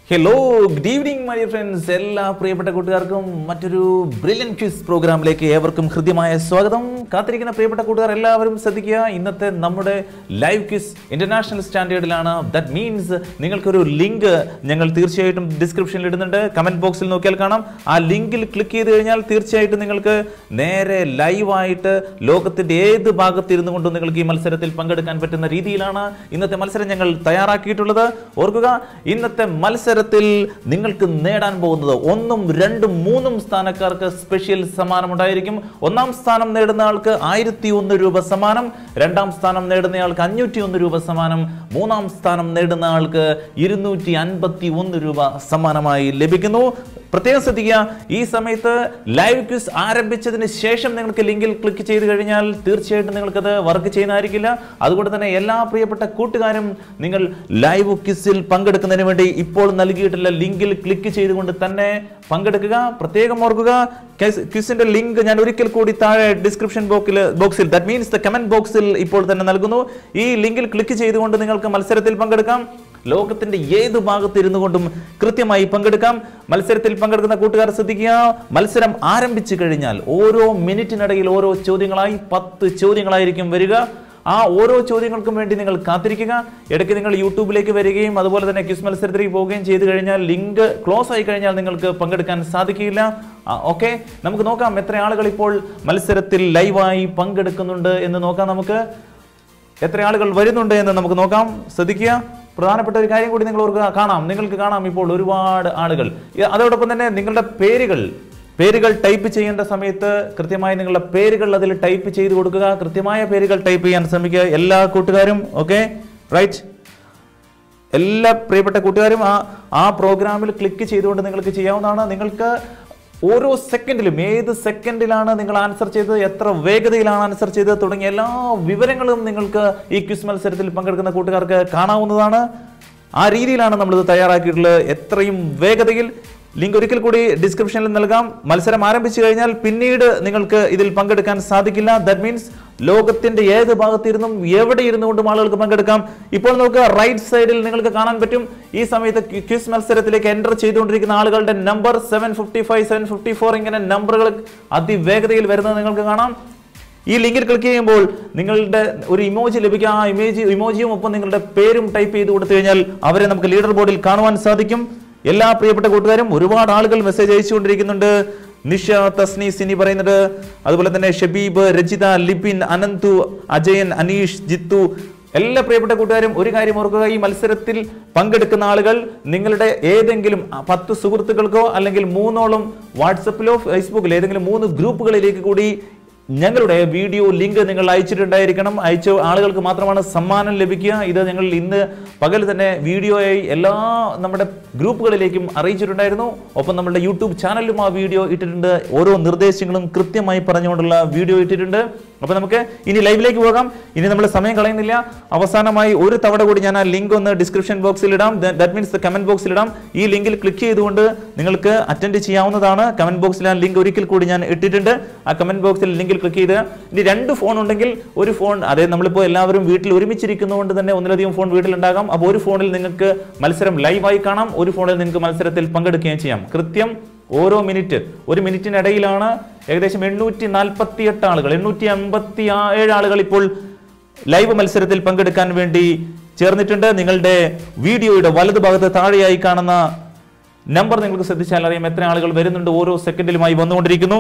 Hello good evening my friends എല്ലാ പ്രിയപ്പെട്ട കൂട്ടുകാർക്കും മറ്റൊരു ബ്രില്യൻ ക്വിസ് പ്രോഗ്രാമിലേക്ക് ഏവർക്കും ഹൃദ്യമായ സ്വാഗതം കാത്തിരിക്കുന്ന പ്രിയപ്പെട്ട കൂട്ടുകാർ എല്ലാവരും ശ്രദ്ധിക്കുക ഇന്നത്തെ നമ്മുടെ ലൈവ് ക്വിസ് ഇന്റർനാഷണൽ സ്റ്റാൻഡേർഡിലാണ് ദാറ്റ് മീൻസ് നിങ്ങൾക്കൊരു ലിങ്ക് ഞങ്ങൾ തീർച്ചയായിട്ടും ഡിസ്ക്രിപ്ഷനിൽ ഇടുന്നുണ്ട് കമന്റ് ബോക്സിൽ നോക്കിയാൽ കാണാം ആ ലിങ്കിൽ ക്ലിക്ക് ചെയ്ത് കഴിഞ്ഞാൽ തീർച്ചയായിട്ടും നിങ്ങൾക്ക് നേരെ ലൈവായിട്ട് ലോകത്തിന്റെ ഏത് ഭാഗത്തിരുന്നു കൊണ്ടും നിങ്ങൾക്ക് ഈ മത്സരത്തിൽ പങ്കെടുക്കാൻ പറ്റുന്ന രീതിയിലാണ് ഇന്നത്തെ മത്സരം ഞങ്ങൾ തയ്യാറാക്കിയിട്ടുള്ളത് ഓർക്കുക ഇന്നത്തെ മത്സരത്തിൽ നിങ്ങൾക്ക് നേടാൻ പോകുന്നത് ഒന്നും രണ്ടും മൂന്നും സ്ഥാനക്കാർക്ക് സ്പെഷ്യൽ സമ്മാനം ഉണ്ടായിരിക്കും ഒന്നാം സ്ഥാനം നേടുന്ന ആൾക്ക് ആയിരത്തി ഒന്ന് രൂപ സമ്മാനം രണ്ടാം സ്ഥാനം നേടുന്ന ആൾക്ക് അഞ്ഞൂറ്റി ഒന്ന് രൂപ സമ്മാനം മൂന്നാം സ്ഥാനം നേടുന്ന ആൾക്ക് ഇരുന്നൂറ്റി അൻപത്തി ഒന്ന് രൂപ സമ്മാനമായി ലഭിക്കുന്നു പ്രത്യേകം ശ്രദ്ധിക്കുക ഈ സമയത്ത് ലൈവ് ക്വിസ് ആരംഭിച്ചതിന് ശേഷം നിങ്ങൾക്ക് ലിങ്കിൽ ക്ലിക്ക് ചെയ്ത് കഴിഞ്ഞാൽ തീർച്ചയായിട്ടും നിങ്ങൾക്കത് വർക്ക് ചെയ്യുന്നതായിരിക്കില്ല അതുകൊണ്ട് തന്നെ എല്ലാ പ്രിയപ്പെട്ട കൂട്ടുകാരും നിങ്ങൾ ലൈവ് ക്വിസിൽ പങ്കെടുക്കുന്നതിന് വേണ്ടി ഇപ്പോൾ നൽകിയിട്ടുള്ള ലിങ്കിൽ ക്ലിക്ക് ചെയ്തുകൊണ്ട് തന്നെ പങ്കെടുക്കുക പ്രത്യേകം ഓർക്കുക ക്വിസിന്റെ ലിങ്ക് ഞാൻ ഒരിക്കൽ കൂടി താഴെ ഡിസ്ക്രിപ്ഷൻ ബോക്സിൽ ബോക്സിൽ ദാറ്റ് മീൻസ് ദ കമന്റ് ബോക്സിൽ ഇപ്പോൾ തന്നെ നൽകുന്നു ഈ ലിങ്കിൽ ക്ലിക്ക് ചെയ്തുകൊണ്ട് നിങ്ങൾക്ക് മത്സരത്തിൽ പങ്കെടുക്കാം ലോകത്തിന്റെ ഏത് ഭാഗത്ത് ഇരുന്നു കൊണ്ടും കൃത്യമായി പങ്കെടുക്കാം മത്സരത്തിൽ പങ്കെടുക്കുന്ന കൂട്ടുകാർ ശ്രദ്ധിക്കുക മത്സരം ആരംഭിച്ചു കഴിഞ്ഞാൽ ഓരോ മിനിറ്റിനിടയിൽ ഓരോ ചോദ്യങ്ങളായി പത്ത് ചോദ്യങ്ങളായിരിക്കും വരിക ആ ഓരോ ചോദ്യങ്ങൾക്കും വേണ്ടി നിങ്ങൾ കാത്തിരിക്കുക ഇടയ്ക്ക് നിങ്ങൾ യൂട്യൂബിലേക്ക് വരികയും അതുപോലെ തന്നെ ക്വിസ് മത്സരത്തിലേക്ക് പോവുകയും ചെയ്തു കഴിഞ്ഞാൽ ലിങ്ക് ക്ലോസ് ആയി കഴിഞ്ഞാൽ നിങ്ങൾക്ക് പങ്കെടുക്കാൻ സാധിക്കില്ല ഓക്കെ നമുക്ക് നോക്കാം എത്ര ആളുകൾ ഇപ്പോൾ മത്സരത്തിൽ ലൈവായി പങ്കെടുക്കുന്നുണ്ട് എന്ന് നോക്കാം നമുക്ക് എത്ര ആളുകൾ വരുന്നുണ്ട് എന്ന് നമുക്ക് നോക്കാം ശ്രദ്ധിക്കുക പ്രധാനപ്പെട്ട ഒരു കാര്യം കൂടി നിങ്ങൾ ഓർക്കുക കാണാം നിങ്ങൾക്ക് കാണാം ഇപ്പോൾ ഒരുപാട് ആളുകൾ ഇ- അതോടൊപ്പം തന്നെ നിങ്ങളുടെ പേരുകൾ പേരുകൾ ടൈപ്പ് ചെയ്യേണ്ട സമയത്ത് കൃത്യമായി നിങ്ങളുടെ പേരുകൾ അതിൽ ടൈപ്പ് ചെയ്ത് കൊടുക്കുക കൃത്യമായ പേരുകൾ ടൈപ്പ് ചെയ്യാൻ ശ്രമിക്കുക എല്ലാ കൂട്ടുകാരും ഓക്കെ റൈറ്റ് എല്ലാ പ്രിയപ്പെട്ട കൂട്ടുകാരും ആ ആ പ്രോഗ്രാമിൽ ക്ലിക്ക് ചെയ്തുകൊണ്ട് നിങ്ങൾക്ക് ചെയ്യാവുന്നതാണ് നിങ്ങൾക്ക് ഓരോ സെക്കൻഡിലും ഏത് സെക്കൻഡിലാണ് നിങ്ങൾ ആൻസർ ചെയ്തത് എത്ര വേഗതയിലാണ് ആൻസർ ചെയ്തത് തുടങ്ങിയ എല്ലാ വിവരങ്ങളും നിങ്ങൾക്ക് ഈ ക്വിസ് മത്സരത്തിൽ പങ്കെടുക്കുന്ന കൂട്ടുകാർക്ക് കാണാവുന്നതാണ് ആ രീതിയിലാണ് നമ്മളിത് തയ്യാറാക്കിയിട്ടുള്ളത് എത്രയും വേഗതയിൽ ലിങ്ക് ഒരിക്കൽ കൂടി ഡിസ്ക്രിപ്ഷനിൽ നൽകാം മത്സരം ആരംഭിച്ചു കഴിഞ്ഞാൽ പിന്നീട് നിങ്ങൾക്ക് ഇതിൽ പങ്കെടുക്കാൻ സാധിക്കില്ല ദാറ്റ് മീൻസ് ലോകത്തിന്റെ ഏത് ഭാഗത്തിരുന്നും എവിടെ ഇരുന്നു കൊണ്ടും ആളുകൾക്ക് പങ്കെടുക്കാം ഇപ്പോൾ നോക്കുക റൈറ്റ് സൈഡിൽ നിങ്ങൾക്ക് കാണാൻ പറ്റും ഈ സമയത്ത് ക്വിസ് മത്സരത്തിലേക്ക് എൻ്റർ ചെയ്തുകൊണ്ടിരിക്കുന്ന ആളുകളുടെ number seven fifty five seven fifty four ഇങ്ങനെ നമ്പറുകൾ അതിവേഗതയിൽ വരുന്നത് നിങ്ങൾക്ക് കാണാം ഈ ലിങ്കിൽ ക്ലിക്ക് ചെയ്യുമ്പോൾ നിങ്ങളുടെ ഒരു ഇമോജി ലഭിക്കുക ആ ഇമേജ് ഇമോജിയും ഒപ്പം നിങ്ങളുടെ പേരും ടൈപ്പ് ചെയ്ത് കൊടുത്തു കഴിഞ്ഞാൽ അവരെ നമുക്ക് ലീഡർ ബോർഡിൽ കാണുവാൻ സാധിക്കും എല്ലാ പ്രിയപ്പെട്ട കൂട്ടുകാരും ഒരുപാട് ആളുകൾ മെസ്സേജ് അയച്ചുകൊണ്ടിരിക്കുന്നുണ്ട് നിഷ തസ്നി സിനി പറയുന്നത് അതുപോലെ തന്നെ ഷബീബ് രജിത ലിപിൻ അനന്തു അജയൻ അനീഷ് ജിത്തു എല്ലാ പ്രിയപ്പെട്ട കൂട്ടുകാരും ഒരു കാര്യം ഓർക്കുക ഈ മത്സരത്തിൽ പങ്കെടുക്കുന്ന ആളുകൾ നിങ്ങളുടെ ഏതെങ്കിലും പത്ത് സുഹൃത്തുക്കൾക്കോ അല്ലെങ്കിൽ മൂന്നോളം വാട്സപ്പിലോ ഫേസ്ബുക്കിലോ ഏതെങ്കിലും മൂന്ന് ഗ്രൂപ്പുകളിലേക്ക് കൂടി ഞങ്ങളുടെ വീഡിയോ ലിങ്ക് നിങ്ങൾ അയച്ചിട്ടുണ്ടായിരിക്കണം അയച്ച ആളുകൾക്ക് മാത്രമാണ് സമ്മാനം ലഭിക്കുക ഇത് ഞങ്ങൾ ഇന്ന് പകൽ തന്നെ വീഡിയോയായി എല്ലാ നമ്മുടെ ഗ്രൂപ്പുകളിലേക്കും അറിയിച്ചിട്ടുണ്ടായിരുന്നു ഒപ്പം നമ്മുടെ യൂട്യൂബ് ചാനലിലും ആ വീഡിയോ ഇട്ടിട്ടുണ്ട് ഓരോ നിർദ്ദേശങ്ങളും കൃത്യമായി പറഞ്ഞുകൊണ്ടുള്ള വീഡിയോ ഇട്ടിട്ടുണ്ട് അപ്പോൾ നമുക്ക് ഇനി ലൈവിലേക്ക് പോകാം ഇനി നമ്മൾ സമയം കളയുന്നില്ല അവസാനമായി ഒരു തവണ കൂടി ഞാൻ ആ ലിങ്ക് ഒന്ന് ഡിസ്ക്രിപ്ഷൻ ബോക്സിൽ ഇടാം ദാറ്റ് മീൻസ് കമന്റ് ബോക്സിൽ ഇടാം ഈ ലിങ്കിൽ ക്ലിക്ക് ചെയ്തുകൊണ്ട് നിങ്ങൾക്ക് അറ്റൻഡ് ചെയ്യാവുന്നതാണ് കമന്റ് ബോക്സിൽ ആ ലിങ്ക് ഒരിക്കൽ കൂടി ഞാൻ ഇട്ടിട്ടുണ്ട് ആ കമന്റ് ബോക്സിൽ ലിങ്കിൽ ക്ലിക്ക് ചെയ്ത് ഇനി രണ്ട് ഫോൺ ഉണ്ടെങ്കിൽ ഒരു ഫോൺ അതായത് നമ്മളിപ്പോൾ എല്ലാവരും വീട്ടിൽ ഒരുമിച്ചിരിക്കുന്നതുകൊണ്ട് തന്നെ ഒന്നിലധികം ഫോൺ വീട്ടിലുണ്ടാകാം അപ്പോൾ ഒരു ഫോണിൽ നിങ്ങൾക്ക് മത്സരം ലൈവായി കാണാം ഒരു ഫോണിൽ നിങ്ങൾക്ക് മത്സരത്തിൽ പങ്കെടുക്കുകയും ചെയ്യാം കൃത്യം ഓരോ മിനിറ്റ് ഒരു മിനിറ്റിനിടയിലാണ് ഏകദേശം എണ്ണൂറ്റി നാൽപ്പത്തി എട്ട് ആളുകൾ എണ്ണൂറ്റി അമ്പത്തി ഏഴ് ആളുകൾ ഇപ്പോൾ ലൈവ് മത്സരത്തിൽ പങ്കെടുക്കാൻ വേണ്ടി ചേർന്നിട്ടുണ്ട് നിങ്ങളുടെ വീഡിയോയുടെ വലതു ഭാഗത്ത് താഴെയായി കാണുന്ന നമ്പർ നിങ്ങൾക്ക് ശ്രദ്ധിച്ചാൽ അറിയാം എത്ര ആളുകൾ വരുന്നുണ്ട് ഓരോ സെക്കൻഡിലുമായി വന്നുകൊണ്ടിരിക്കുന്നു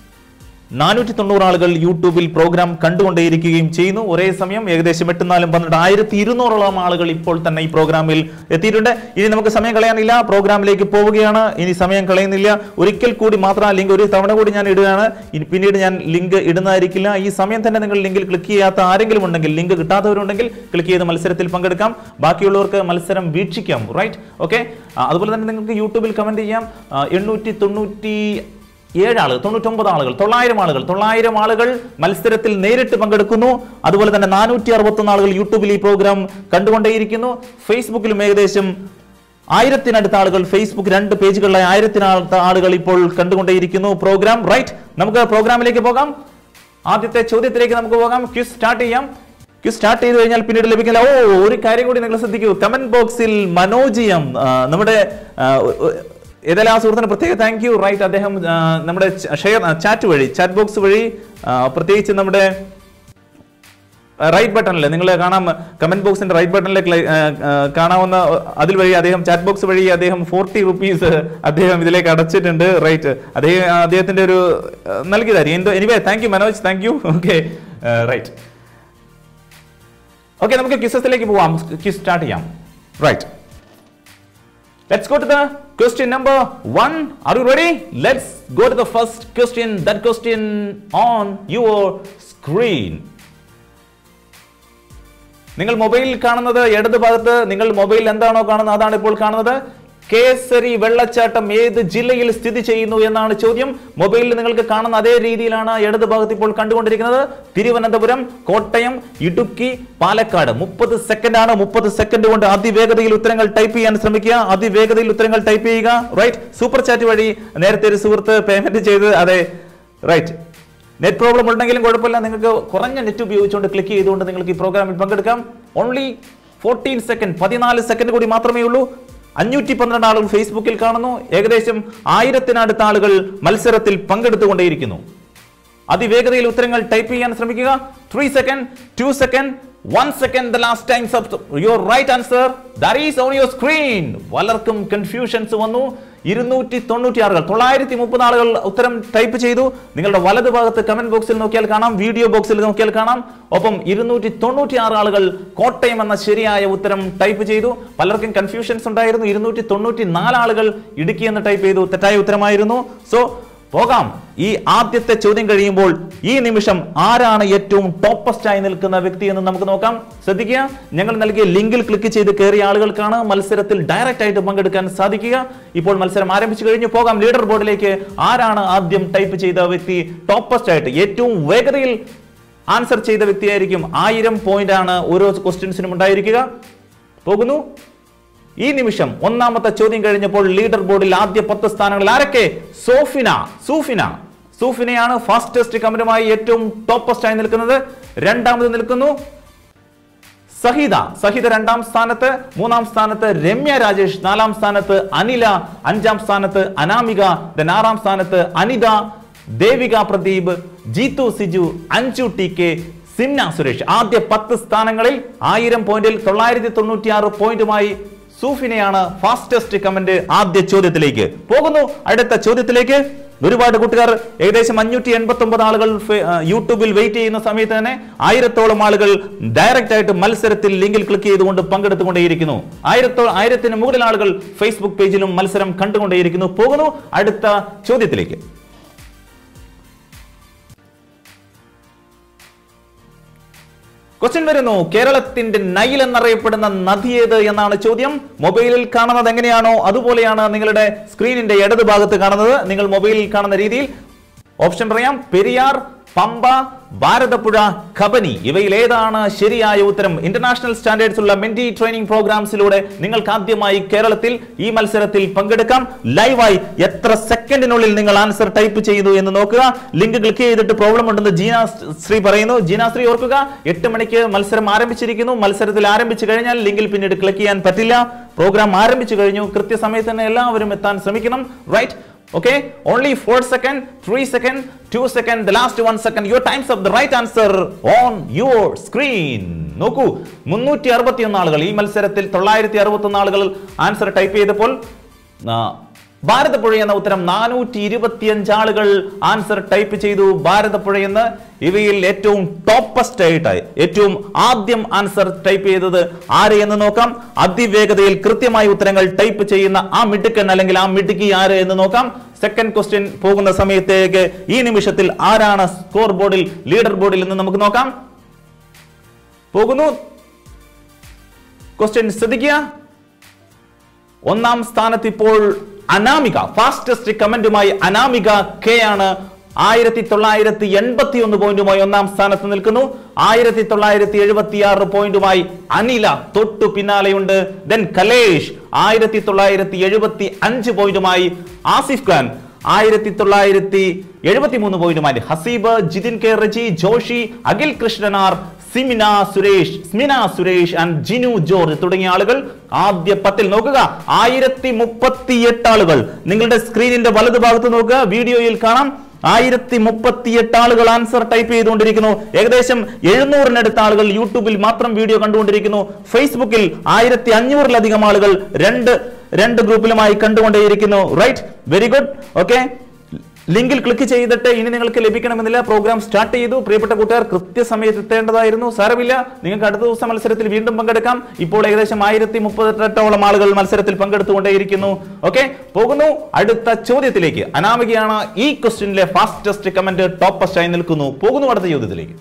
നാനൂറ്റി തൊണ്ണൂറ് ആളുകൾ യൂട്യൂബിൽ പ്രോഗ്രാം കണ്ടുകൊണ്ടേയിരിക്കുകയും ചെയ്യുന്നു ഒരേ സമയം ഏകദേശം എട്ട് നാലും പന്ത്രണ്ട് ആയിരത്തി ഇരുന്നൂറോളം ആളുകൾ ഇപ്പോൾ തന്നെ ഈ പ്രോഗ്രാമിൽ എത്തിയിട്ടുണ്ട് ഇനി നമുക്ക് സമയം കളയാനില്ല പ്രോഗ്രാമിലേക്ക് പോവുകയാണ് ഇനി സമയം കളയുന്നില്ല ഒരിക്കൽ കൂടി മാത്രം ആ ലിങ്ക് ഒരു തവണ കൂടി ഞാൻ ഇടുകയാണ് ഇനി പിന്നീട് ഞാൻ ലിങ്ക് ഇടുന്നതായിരിക്കില്ല ഈ സമയം തന്നെ നിങ്ങൾ ലിങ്കിൽ ക്ലിക്ക് ചെയ്യാത്ത ആരെങ്കിലും ഉണ്ടെങ്കിൽ ലിങ്ക് കിട്ടാത്തവരുണ്ടെങ്കിൽ ക്ലിക്ക് ചെയ്ത് മത്സരത്തിൽ പങ്കെടുക്കാം ബാക്കിയുള്ളവർക്ക് മത്സരം വീക്ഷിക്കാം റൈറ്റ് ഓക്കെ അതുപോലെ തന്നെ നിങ്ങൾക്ക് യൂട്യൂബിൽ കമന്റ് ചെയ്യാം ആ, എണ്ണൂറ്റി തൊണ്ണൂറ്റി ഏഴ് ആളുകൾ തൊണ്ണൂറ്റൊമ്പത് ആളുകൾ തൊള്ളായിരം ആളുകൾ തൊള്ളായിരം ആളുകൾ മത്സരത്തിൽ നേരിട്ട് പങ്കെടുക്കുന്നു അതുപോലെ തന്നെ നാനൂറ്റി അറുപത്തൊന്ന് ആളുകൾ യൂട്യൂബിൽ ഈ പ്രോഗ്രാം കണ്ടുകൊണ്ടേയിരിക്കുന്നു ഫേസ്ബുക്കിലും ഏകദേശം ആയിരത്തിനടുത്ത ആളുകൾ ഫേസ്ബുക്ക് രണ്ട് പേജുകളിലായി ആയിരത്തിനടുത്ത ആളുകൾ ഇപ്പോൾ കണ്ടുകൊണ്ടേയിരിക്കുന്നു പ്രോഗ്രാം റൈറ്റ് നമുക്ക് പ്രോഗ്രാമിലേക്ക് പോകാം ആദ്യത്തെ ചോദ്യത്തിലേക്ക് നമുക്ക് പോകാം ക്വിസ് സ്റ്റാർട്ട് ചെയ്യാം സ്റ്റാർട്ട് ചെയ്ത് കഴിഞ്ഞാൽ പിന്നീട് ലഭിക്കില്ല ഓ ഒരു കാര്യം കൂടി നിങ്ങൾ ശ്രദ്ധിക്കൂ കമന്റ് ബോക്സിൽ മനോജിയം ആ, നമ്മുടെ ആ, ഒ- ഒ- ഏതായാലും ആ സുഹൃത്തിന് പ്രത്യേക താങ്ക് യു റൈറ്റ് അദ്ദേഹം ആ, നമ്മുടെ ഷെയർ ചാറ്റ് വഴി ചാറ്റ് ബോക്സ് വഴി ആ, പ്രത്യേകിച്ച് നമ്മുടെ റൈറ്റ് ബട്ടണിൽ നിങ്ങൾ കാണാം കമന്റ് ബോക്സിന്റെ റൈറ്റ് ബട്ടണിൽ കാണാവുന്ന അതിൽ വഴി അദ്ദേഹം ചാറ്റ് ബോക്സ് വഴി അദ്ദേഹം ഫോർട്ടി റുപ്പീസ് അദ്ദേഹം ഇതിലേക്ക് അടച്ചിട്ടുണ്ട് റൈറ്റ് അദ്ദേഹം അദ്ദേഹത്തിന്റെ ഒരു ആ, നൽകിയതായിരിക്കും എന്തോ anyway thank you Manoj thank you okay right okay നമുക്ക് ക്വിസസിലേക്ക് പോവാം ക്വിസ് സ്റ്റാർട്ട് ചെയ്യാം right Let's go to the question number one. Are you ready? Let's go to the first question. That question on your screen. നിങ്ങൾ മൊബൈലിൽ കാണുന്നത് ഇടത് ഭാഗത്ത് നിങ്ങൾ മൊബൈലിൽ എന്താണോ കാണുന്നത് അതാണ് ഇപ്പോൾ കാണുന്നത് കേസരി വെള്ളച്ചാട്ടം ഏത് ജില്ലയിൽ സ്ഥിതി ചെയ്യുന്നു എന്നാണ് ചോദ്യം മൊബൈലിൽ നിങ്ങൾക്ക് കാണുന്ന അതേ രീതിയിലാണ് ഇടത് ഭാഗത്ത് ഇപ്പോൾ കണ്ടുകൊണ്ടിരിക്കുന്നത് തിരുവനന്തപുരം കോട്ടയം ഇടുക്കി പാലക്കാട് മുപ്പത് സെക്കൻഡ് ആണ് മുപ്പത് സെക്കൻഡ് കൊണ്ട് അതിവേഗതയിൽ ഉത്തരങ്ങൾ ടൈപ്പ് ചെയ്യാൻ ശ്രമിക്കുക അതിവേഗതയിൽ ഉത്തരങ്ങൾ ടൈപ്പ് ചെയ്യുക റൈറ്റ് സൂപ്പർ ചാറ്റ് വഴി നേരത്തെ ഒരു സുഹൃത്ത് പേയ്മെന്റ് ചെയ്ത് അതെ റൈറ്റ് നെറ്റ് പ്രോബ്ലം ഉണ്ടെങ്കിലും കുഴപ്പമില്ല നിങ്ങൾക്ക് കുറഞ്ഞ നെറ്റ് ഉപയോഗിച്ചുകൊണ്ട് ക്ലിക്ക് ചെയ്തുകൊണ്ട് നിങ്ങൾക്ക് ഈ പ്രോഗ്രാമിൽ പങ്കെടുക്കാം ഓൺലി ഫോർട്ടീൻ സെക്കൻഡ് പതിനാല് സെക്കൻഡ് കൂടി മാത്രമേ ഉള്ളൂ അഞ്ഞൂറ്റി പന്ത്രണ്ട് ആളുകൾ ഫേസ്ബുക്കിൽ കാണുന്നു ഏകദേശം ആയിരത്തിനടുത്ത ആളുകൾ മത്സരത്തിൽ പങ്കെടുത്തുകൊണ്ടേയിരിക്കുന്നു അതിവേഗതയിൽ ഉത്തരങ്ങൾ ടൈപ്പ് ചെയ്യാൻ ശ്രമിക്കുക three second two second one second the last time your right answer that is on your screen പലർക്കും കൺഫ്യൂഷൻസ് വന്നു ഇരുന്നൂറ്റി തൊണ്ണൂറ്റി ആറുകൾ തൊള്ളായിരത്തി മുപ്പത് ആളുകൾ ഉത്തരം ടൈപ്പ് ചെയ്തു നിങ്ങളുടെ വലത് ഭാഗത്ത് കമന്റ് ബോക്സിൽ നോക്കിയാൽ കാണാം വീഡിയോ ബോക്സിൽ നോക്കിയാൽ കാണാം ഒപ്പം ഇരുന്നൂറ്റി തൊണ്ണൂറ്റി ആറ് ആളുകൾ കോട്ടയം എന്ന ശരിയായ ഉത്തരം ടൈപ്പ് ചെയ്തു പലർക്കും കൺഫ്യൂഷൻസ് ഉണ്ടായിരുന്നു ഇരുന്നൂറ്റി തൊണ്ണൂറ്റി നാല് ആളുകൾ ഇടുക്കി എന്ന് ടൈപ്പ് ചെയ്തു തെറ്റായ ഉത്തരമായിരുന്നു സോ പോകാം ഈ ആദ്യത്തെ ചോദ്യം കഴിയുമ്പോൾ ഈ നിമിഷം ആരാണ് ഏറ്റവും ടോപ്പസ്റ്റ് ആയി നിൽക്കുന്ന വ്യക്തി എന്ന് നമുക്ക് നോക്കാം ശ്രദ്ധിക്കുക ഞങ്ങൾ നൽകിയ ലിങ്കിൽ ക്ലിക്ക് ചെയ്ത് കയറിയ ആളുകൾക്കാണ് മത്സരത്തിൽ ഡയറക്റ്റ് ആയിട്ട് പങ്കെടുക്കാൻ സാധിക്കുക ഇപ്പോൾ മത്സരം ആരംഭിച്ചു കഴിഞ്ഞു പോകാം ലീഡർ ബോർഡിലേക്ക് ആരാണ് ആദ്യം ടൈപ്പ് ചെയ്ത വ്യക്തി ടോപ്പസ്റ്റ് ആയിട്ട് ഏറ്റവും വേഗതയിൽ ആൻസർ ചെയ്ത വ്യക്തിയായിരിക്കും ആയിരം പോയിന്റ് ആണ് ഓരോ ക്വസ്റ്റ്യൻസിനും ഉണ്ടായിരിക്കുക പോകുന്നു ഈ നിമിഷം ഒന്നാമത്തെ ചോദ്യം കഴിഞ്ഞപ്പോൾ ലീഡർ ബോർഡിൽ ആദ്യ പത്ത് സ്ഥാനങ്ങളിൽ ആരൊക്കെ സോഫിന സൂഫിന സൂഫിനയാണ് ഫാസ്റ്റസ്റ്റ് കമന്റുമായി ഏറ്റവും ടോപ്പസ്റ്റ് ആയി നിൽക്കുന്നത് രണ്ടാമത് നിൽക്കുന്നു സഹിത സഹിത രണ്ടാം സ്ഥാനത്ത് മൂന്നാം സ്ഥാനത്ത് രമ്യ രാജേഷ് നാലാം സ്ഥാനത്ത് അനില അഞ്ചാം സ്ഥാനത്ത് അനാമിക ദെൻ ആറാം സ്ഥാനത്ത് അനിത ദേവിക പ്രദീപ് ജീതു സിജു അഞ്ചു ടി കെ സിംന സുരേഷ് ആദ്യ പത്ത് സ്ഥാനങ്ങളിൽ ആയിരം പോയിന്റിൽ തൊള്ളായിരത്തി തൊണ്ണൂറ്റി ആറ് പോയിന്റുമായി സൂഫിനെയാണ് ഫാസ്റ്റസ്റ്റ് കമന്റ് ആദ്യ ചോദ്യത്തിലേക്ക് പോകുന്നു അടുത്ത ചോദ്യത്തിലേക്ക് ഒരുപാട് കൂട്ടുകാർ ഏകദേശം അഞ്ഞൂറ്റി എൺപത്തി ഒമ്പത് ആളുകൾ ഫെ- ആ, യൂട്യൂബിൽ വെയിറ്റ് ചെയ്യുന്ന സമയത്ത് തന്നെ ആയിരത്തോളം ആളുകൾ ഡയറക്റ്റ് ആയിട്ട് മത്സരത്തിൽ ലിങ്കിൽ ക്ലിക്ക് ചെയ്തുകൊണ്ട് പങ്കെടുത്തുകൊണ്ടേയിരിക്കുന്നു ആയിരത്തോ ആയിരത്തിന് മുകളിൽ ആളുകൾ ഫേസ്ബുക്ക് പേജിലും മത്സരം കണ്ടുകൊണ്ടേയിരിക്കുന്നു പോകുന്നു അടുത്ത ചോദ്യത്തിലേക്ക് ക്വസ്റ്റ്യൻ വരുന്നു കേരളത്തിന്റെ നൈൽ എന്നറിയപ്പെടുന്ന നദി ഏത് എന്നാണ് ചോദ്യം മൊബൈലിൽ കാണുന്നത് എങ്ങനെയാണോ അതുപോലെയാണ് നിങ്ങളുടെ സ്ക്രീനിന്റെ ഇടത് ഭാഗത്ത് കാണുന്നത് നിങ്ങൾ മൊബൈലിൽ കാണുന്ന രീതിയിൽ ഓപ്ഷൻ പറയാം പെരിയാർ പമ്പ ഭാരതപ്പുഴ കബനി ഇവയിൽ ഏതാണ് ശരിയായ ഉത്തരം ഇന്റർനാഷണൽ സ്റ്റാൻഡേർഡ്സ് ഉള്ള മെന്റി ട്രെയിനിങ് പ്രോഗ്രാംസിലൂടെ നിങ്ങൾക്ക് ആദ്യമായി കേരളത്തിൽ ഈ മത്സരത്തിൽ പങ്കെടുക്കാം ലൈവായി എത്ര സെക്കൻഡിനുള്ളിൽ നിങ്ങൾ ആൻസർ ടൈപ്പ് ചെയ്തു എന്ന് നോക്കുക ലിങ്ക് ക്ലിക്ക് ചെയ്തിട്ട് പ്രോബ്ലം ഉണ്ടെന്ന് ജീന ശ്രീ പറയുന്നു ജീന ശ്രീ ഓർക്കുക എട്ട് മണിക്ക് മത്സരം ആരംഭിച്ചിരിക്കുന്നു മത്സരത്തിൽ ആരംഭിച്ചു കഴിഞ്ഞാൽ ലിങ്കിൽ പിന്നീട് ക്ലിക്ക് ചെയ്യാൻ പറ്റില്ല പ്രോഗ്രാം ആരംഭിച്ചു കഴിഞ്ഞു കൃത്യസമയത്ത് തന്നെ എല്ലാവരും എത്താൻ ശ്രമിക്കണം right Okay, only 4 second, 3 second, 2 second, the last 1 second. Your time's up. The right answer on your screen. നോക്കൂ മുന്നൂറ്റി അറുപത്തിയൊന്ന് ആളുകൾ ഈ മത്സരത്തിൽ തൊള്ളായിരത്തി അറുപത്തൊന്ന് ആളുകൾ ആൻസർ ടൈപ്പ് ചെയ്തപ്പോൾ ആ, ഭാരതപ്പുഴ എന്ന ഉത്തരം നാനൂറ്റി ഇരുപത്തിയഞ്ച് ആളുകൾ ആൻസർ ടൈപ്പ് ചെയ്തു ഭാരതപ്പുഴ എന്ന് ഇവയിൽ ഏറ്റവും ടോപ്പസ്റ്റ് ആയിട്ടായി ഏറ്റവും ആദ്യം ആൻസർ ടൈപ്പ് ചെയ്തത് ആര് എന്ന് നോക്കാം അതിവേഗതയിൽ കൃത്യമായി ഉത്തരങ്ങൾ ടൈപ്പ് ചെയ്യുന്ന ആ മിടുക്കൻ അല്ലെങ്കിൽ ആ മിടുക്കി ആര് എന്ന് നോക്കാം സെക്കൻഡ് ക്വസ്റ്റ്യൻ പോകുന്ന സമയത്തേക്ക് ഈ നിമിഷത്തിൽ ആരാണ് സ്കോർ ബോർഡിൽ ലീഡർ ബോർഡിൽ എന്ന് നമുക്ക് നോക്കാം പോകുന്നു ക്വസ്റ്റ്യൻ ശ്രദ്ധിക്കുക ഒന്നാം സ്ഥാനത്ത് ഇപ്പോൾ അനാമിക ഫാസ്റ്റസ്റ്റ് കമന്റുമായി അനാമിക കെ ആണ് ആയിരത്തി തൊള്ളായിരത്തി എൺപത്തി ഒന്ന് പോയിന്റുമായി ഒന്നാം സ്ഥാനത്ത് നിൽക്കുന്നു ആയിരത്തി തൊള്ളായിരത്തി എഴുപത്തി ആറ് പോയിന്റുമായി അനില തൊട്ടു പിന്നാലെയുണ്ട് ദെൻ കലേഷ് ആയിരത്തി തൊള്ളായിരത്തി എഴുപത്തി അഞ്ച് പോയിന്റുമായി ആസിഫ് ഖാൻ ആയിരത്തി തൊള്ളായിരത്തി എഴുപത്തി മൂന്ന് പോയിന്റുമായി ഹസീബ് ജിതിൻ കെ റജി ജോഷി അഖിൽ കൃഷ്ണനാർ സിമിന സുരേഷ് സ്മിന സുരേഷ് ആൻഡ് ജിനു ജോർജ് തുടങ്ങിയ ആളുകൾ ആദ്യ പത്തിൽ നോക്കുക ആയിരത്തി മുപ്പത്തി എട്ട് ആളുകൾ നിങ്ങളുടെ സ്ക്രീനിന്റെ വലതുഭാഗത്ത് നോക്കുക വീഡിയോയിൽ കാണാം ആയിരത്തി മുപ്പത്തിയെട്ട് ആളുകൾ ആൻസർ ടൈപ്പ് ചെയ്തുകൊണ്ടിരിക്കുന്നു ഏകദേശം എഴുന്നൂറിനടുത്ത ആളുകൾ യൂട്യൂബിൽ മാത്രം വീഡിയോ കണ്ടുകൊണ്ടിരിക്കുന്നു ഫേസ്ബുക്കിൽ ആയിരത്തി അഞ്ഞൂറിലധികം ആളുകൾ രണ്ട് രണ്ട് ഗ്രൂപ്പിലുമായി കണ്ടുകൊണ്ടേയിരിക്കുന്നു റൈറ്റ് വെരി ഗുഡ് ഓക്കെ ലിങ്കിൽ ക്ലിക്ക് ചെയ്തിട്ട് ഇനി നിങ്ങൾക്ക് ലഭിക്കണമെന്നില്ല പ്രോഗ്രാം സ്റ്റാർട്ട് ചെയ്തു പ്രിയപ്പെട്ട കൂട്ടുകാർ കൃത്യസമയത്ത് എത്തേണ്ടതായിരുന്നു സാരമില്ല നിങ്ങൾക്ക് അടുത്ത ദിവസം മത്സരത്തിൽ വീണ്ടും പങ്കെടുക്കാം ഇപ്പോൾ ഏകദേശം ആയിരത്തി മുപ്പത്തെട്ടോളം ആളുകൾ മത്സരത്തിൽ പങ്കെടുത്തുകൊണ്ടേയിരിക്കുന്നു ഓക്കെ പോകുന്നു അടുത്ത ചോദ്യത്തിലേക്ക് അനാമികയാണ് ഈ ക്വസ്റ്റ്യനിലെ ഫാസ്റ്റസ്റ്റ് കമന്റ് ടോപ്പസ്റ്റ് ആയി നിൽക്കുന്നു പോകുന്നു അടുത്ത ചോദ്യത്തിലേക്ക്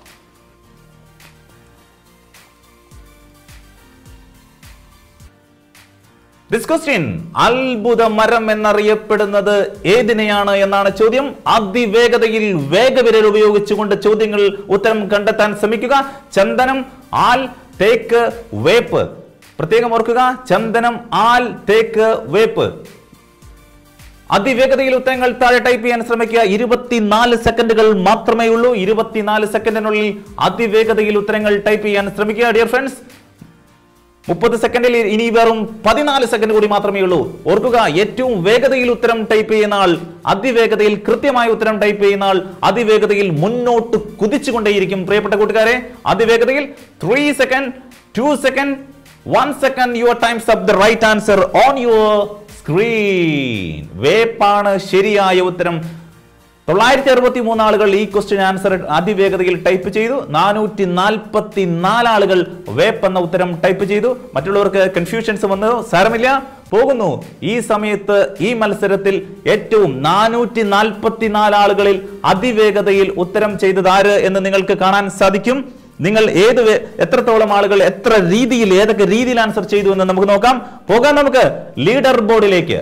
ദിസ് ക്വസ്റ്റ്യൻ അത്ഭുത മരം എന്നറിയപ്പെടുന്നത് ഏതിനെയാണ് എന്നാണ് ചോദ്യം അതിവേഗതയിൽ വേഗവിരൽ ഉപയോഗിച്ചുകൊണ്ട് ചോദ്യങ്ങൾ ഉത്തരം കണ്ടെത്താൻ ശ്രമിക്കുക ചന്ദനം ആൽ തേക്ക് വേപ്പ് പ്രത്യേകം ഓർക്കുക ചന്ദനം ആൽ തേക്ക് വേപ്പ് അതിവേഗതയിൽ ഉത്തരങ്ങൾ താഴെ ടൈപ്പ് ചെയ്യാൻ ശ്രമിക്കുക ഇരുപത്തിനാല് സെക്കൻഡുകൾ മാത്രമേ ഉള്ളൂ ഇരുപത്തിനാല് സെക്കൻഡിനുള്ളിൽ അതിവേഗതയിൽ ഉത്തരങ്ങൾ ടൈപ്പ് ചെയ്യാൻ ശ്രമിക്കുക ഡിയർ ഫ്രണ്ട്സ് മുപ്പത് സെക്കൻഡിൽ ഇനി വെറും പതിനാല് സെക്കൻഡ് കൂടി മാത്രമേ ഉള്ളൂ ഓർക്കുക ഏറ്റവും വേഗതയിൽ ഉത്തരം ടൈപ്പ് ചെയ്യുന്ന ആൾ അതിവേഗതയിൽ കൃത്യമായ ഉത്തരം ടൈപ്പ് ചെയ്യുന്ന ആൾ അതിവേഗതയിൽ മുന്നോട്ട് കുതിച്ചുകൊണ്ടേയിരിക്കും പ്രിയപ്പെട്ട കൂട്ടുകാരെ അതിവേഗതയിൽ three second two second one second your time's up the right answer on your screen വേപ്പാണ് ശരിയായ ഉത്തരം തൊള്ളായിരത്തി അറുപത്തി മൂന്ന് ആളുകൾ ഈ ക്വസ്റ്റ്യൻ ആൻസർ അതിവേഗതയിൽ ടൈപ്പ് ചെയ്തു നാനൂറ്റി നാൽപ്പത്തി നാല് ആളുകൾ വേപ്പ് എന്ന ഉത്തരം ടൈപ്പ് ചെയ്തു മറ്റുള്ളവർക്ക് കൺഫ്യൂഷൻസ് വന്നു സാരമില്ല പോകുന്നു ഈ സമയത്ത് ഈ മത്സരത്തിൽ ഏറ്റവും നാനൂറ്റി നാൽപ്പത്തി നാല് ആളുകളിൽ അതിവേഗതയിൽ ഉത്തരം ചെയ്തത് ആര് എന്ന് നിങ്ങൾക്ക് കാണാൻ സാധിക്കും നിങ്ങൾ ഏത് വേ- എത്രത്തോളം ആളുകൾ എത്ര രീതിയിൽ ഏതൊക്കെ രീതിയിൽ ആൻസർ ചെയ്തു എന്ന് നമുക്ക് നോക്കാം പോകാം നമുക്ക് ലീഡർ ബോർഡിലേക്ക്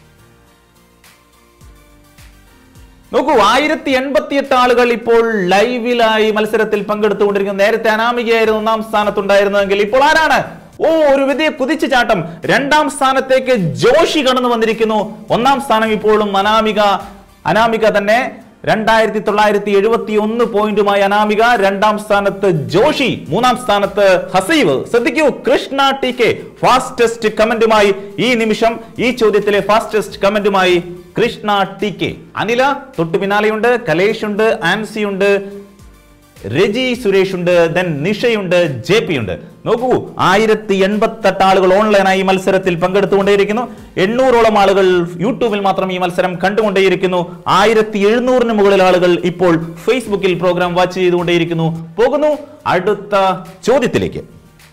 നോക്കൂ ആയിരത്തി എൺപത്തി എട്ട് ആളുകൾ ഇപ്പോൾ ലൈവിലായി മത്സരത്തിൽ പങ്കെടുത്തുകൊണ്ടിരിക്കുന്നു നേരത്തെ അനാമികയായിരുന്നു ഒന്നാം സ്ഥാനത്തുണ്ടായിരുന്നതെങ്കിൽ ഇപ്പോൾ ആരാണ് ഓ ഒരു വലിയ കുതിച്ചുചാട്ടം രണ്ടാം സ്ഥാനത്തേക്ക് ജോഷി കടന്നു വന്നിരിക്കുന്നു ഒന്നാം സ്ഥാനം ഇപ്പോഴും അനാമിക അനാമിക തന്നെ രണ്ടായിരത്തി തൊള്ളായിരത്തി എഴുപത്തി ഒന്ന് പോയിന്റുമായി അനാമിക രണ്ടാം സ്ഥാനത്ത് ജോഷി മൂന്നാം സ്ഥാനത്ത് ഹസീവ് ശ്രദ്ധിക്കൂ കൃഷ്ണ ടി കെ ഫാസ്റ്റസ്റ്റ് കമന്റുമായി ഈ നിമിഷം ഈ ചോദ്യത്തിലെ ഫാസ്റ്റസ്റ്റ് കമന്റുമായി കൃഷ്ണ ടി കെ അനില തൊട്ടു പിന്നാലെയുണ്ട് കലേഷ് ഉണ്ട് ആൻസി ഉണ്ട് രജി സുരേഷ് ഉണ്ട് ദെൻ നിഷയുണ്ട് ജെ പി ഉണ്ട് നോക്കൂ ആയിരത്തി എൺപത്തെട്ട് ആളുകൾ ഓൺലൈനായി ഈ മത്സരത്തിൽ പങ്കെടുത്തുകൊണ്ടേയിരിക്കുന്നു എണ്ണൂറോളം ആളുകൾ യൂട്യൂബിൽ മാത്രം ഈ മത്സരം കണ്ടുകൊണ്ടേയിരിക്കുന്നു ആയിരത്തി എഴുന്നൂറിന് മുകളിൽ ആളുകൾ ഇപ്പോൾ ഫേസ്ബുക്കിൽ പ്രോഗ്രാം വാച്ച് ചെയ്തുകൊണ്ടേയിരിക്കുന്നു പോകുന്നു അടുത്ത ചോദ്യത്തിലേക്ക്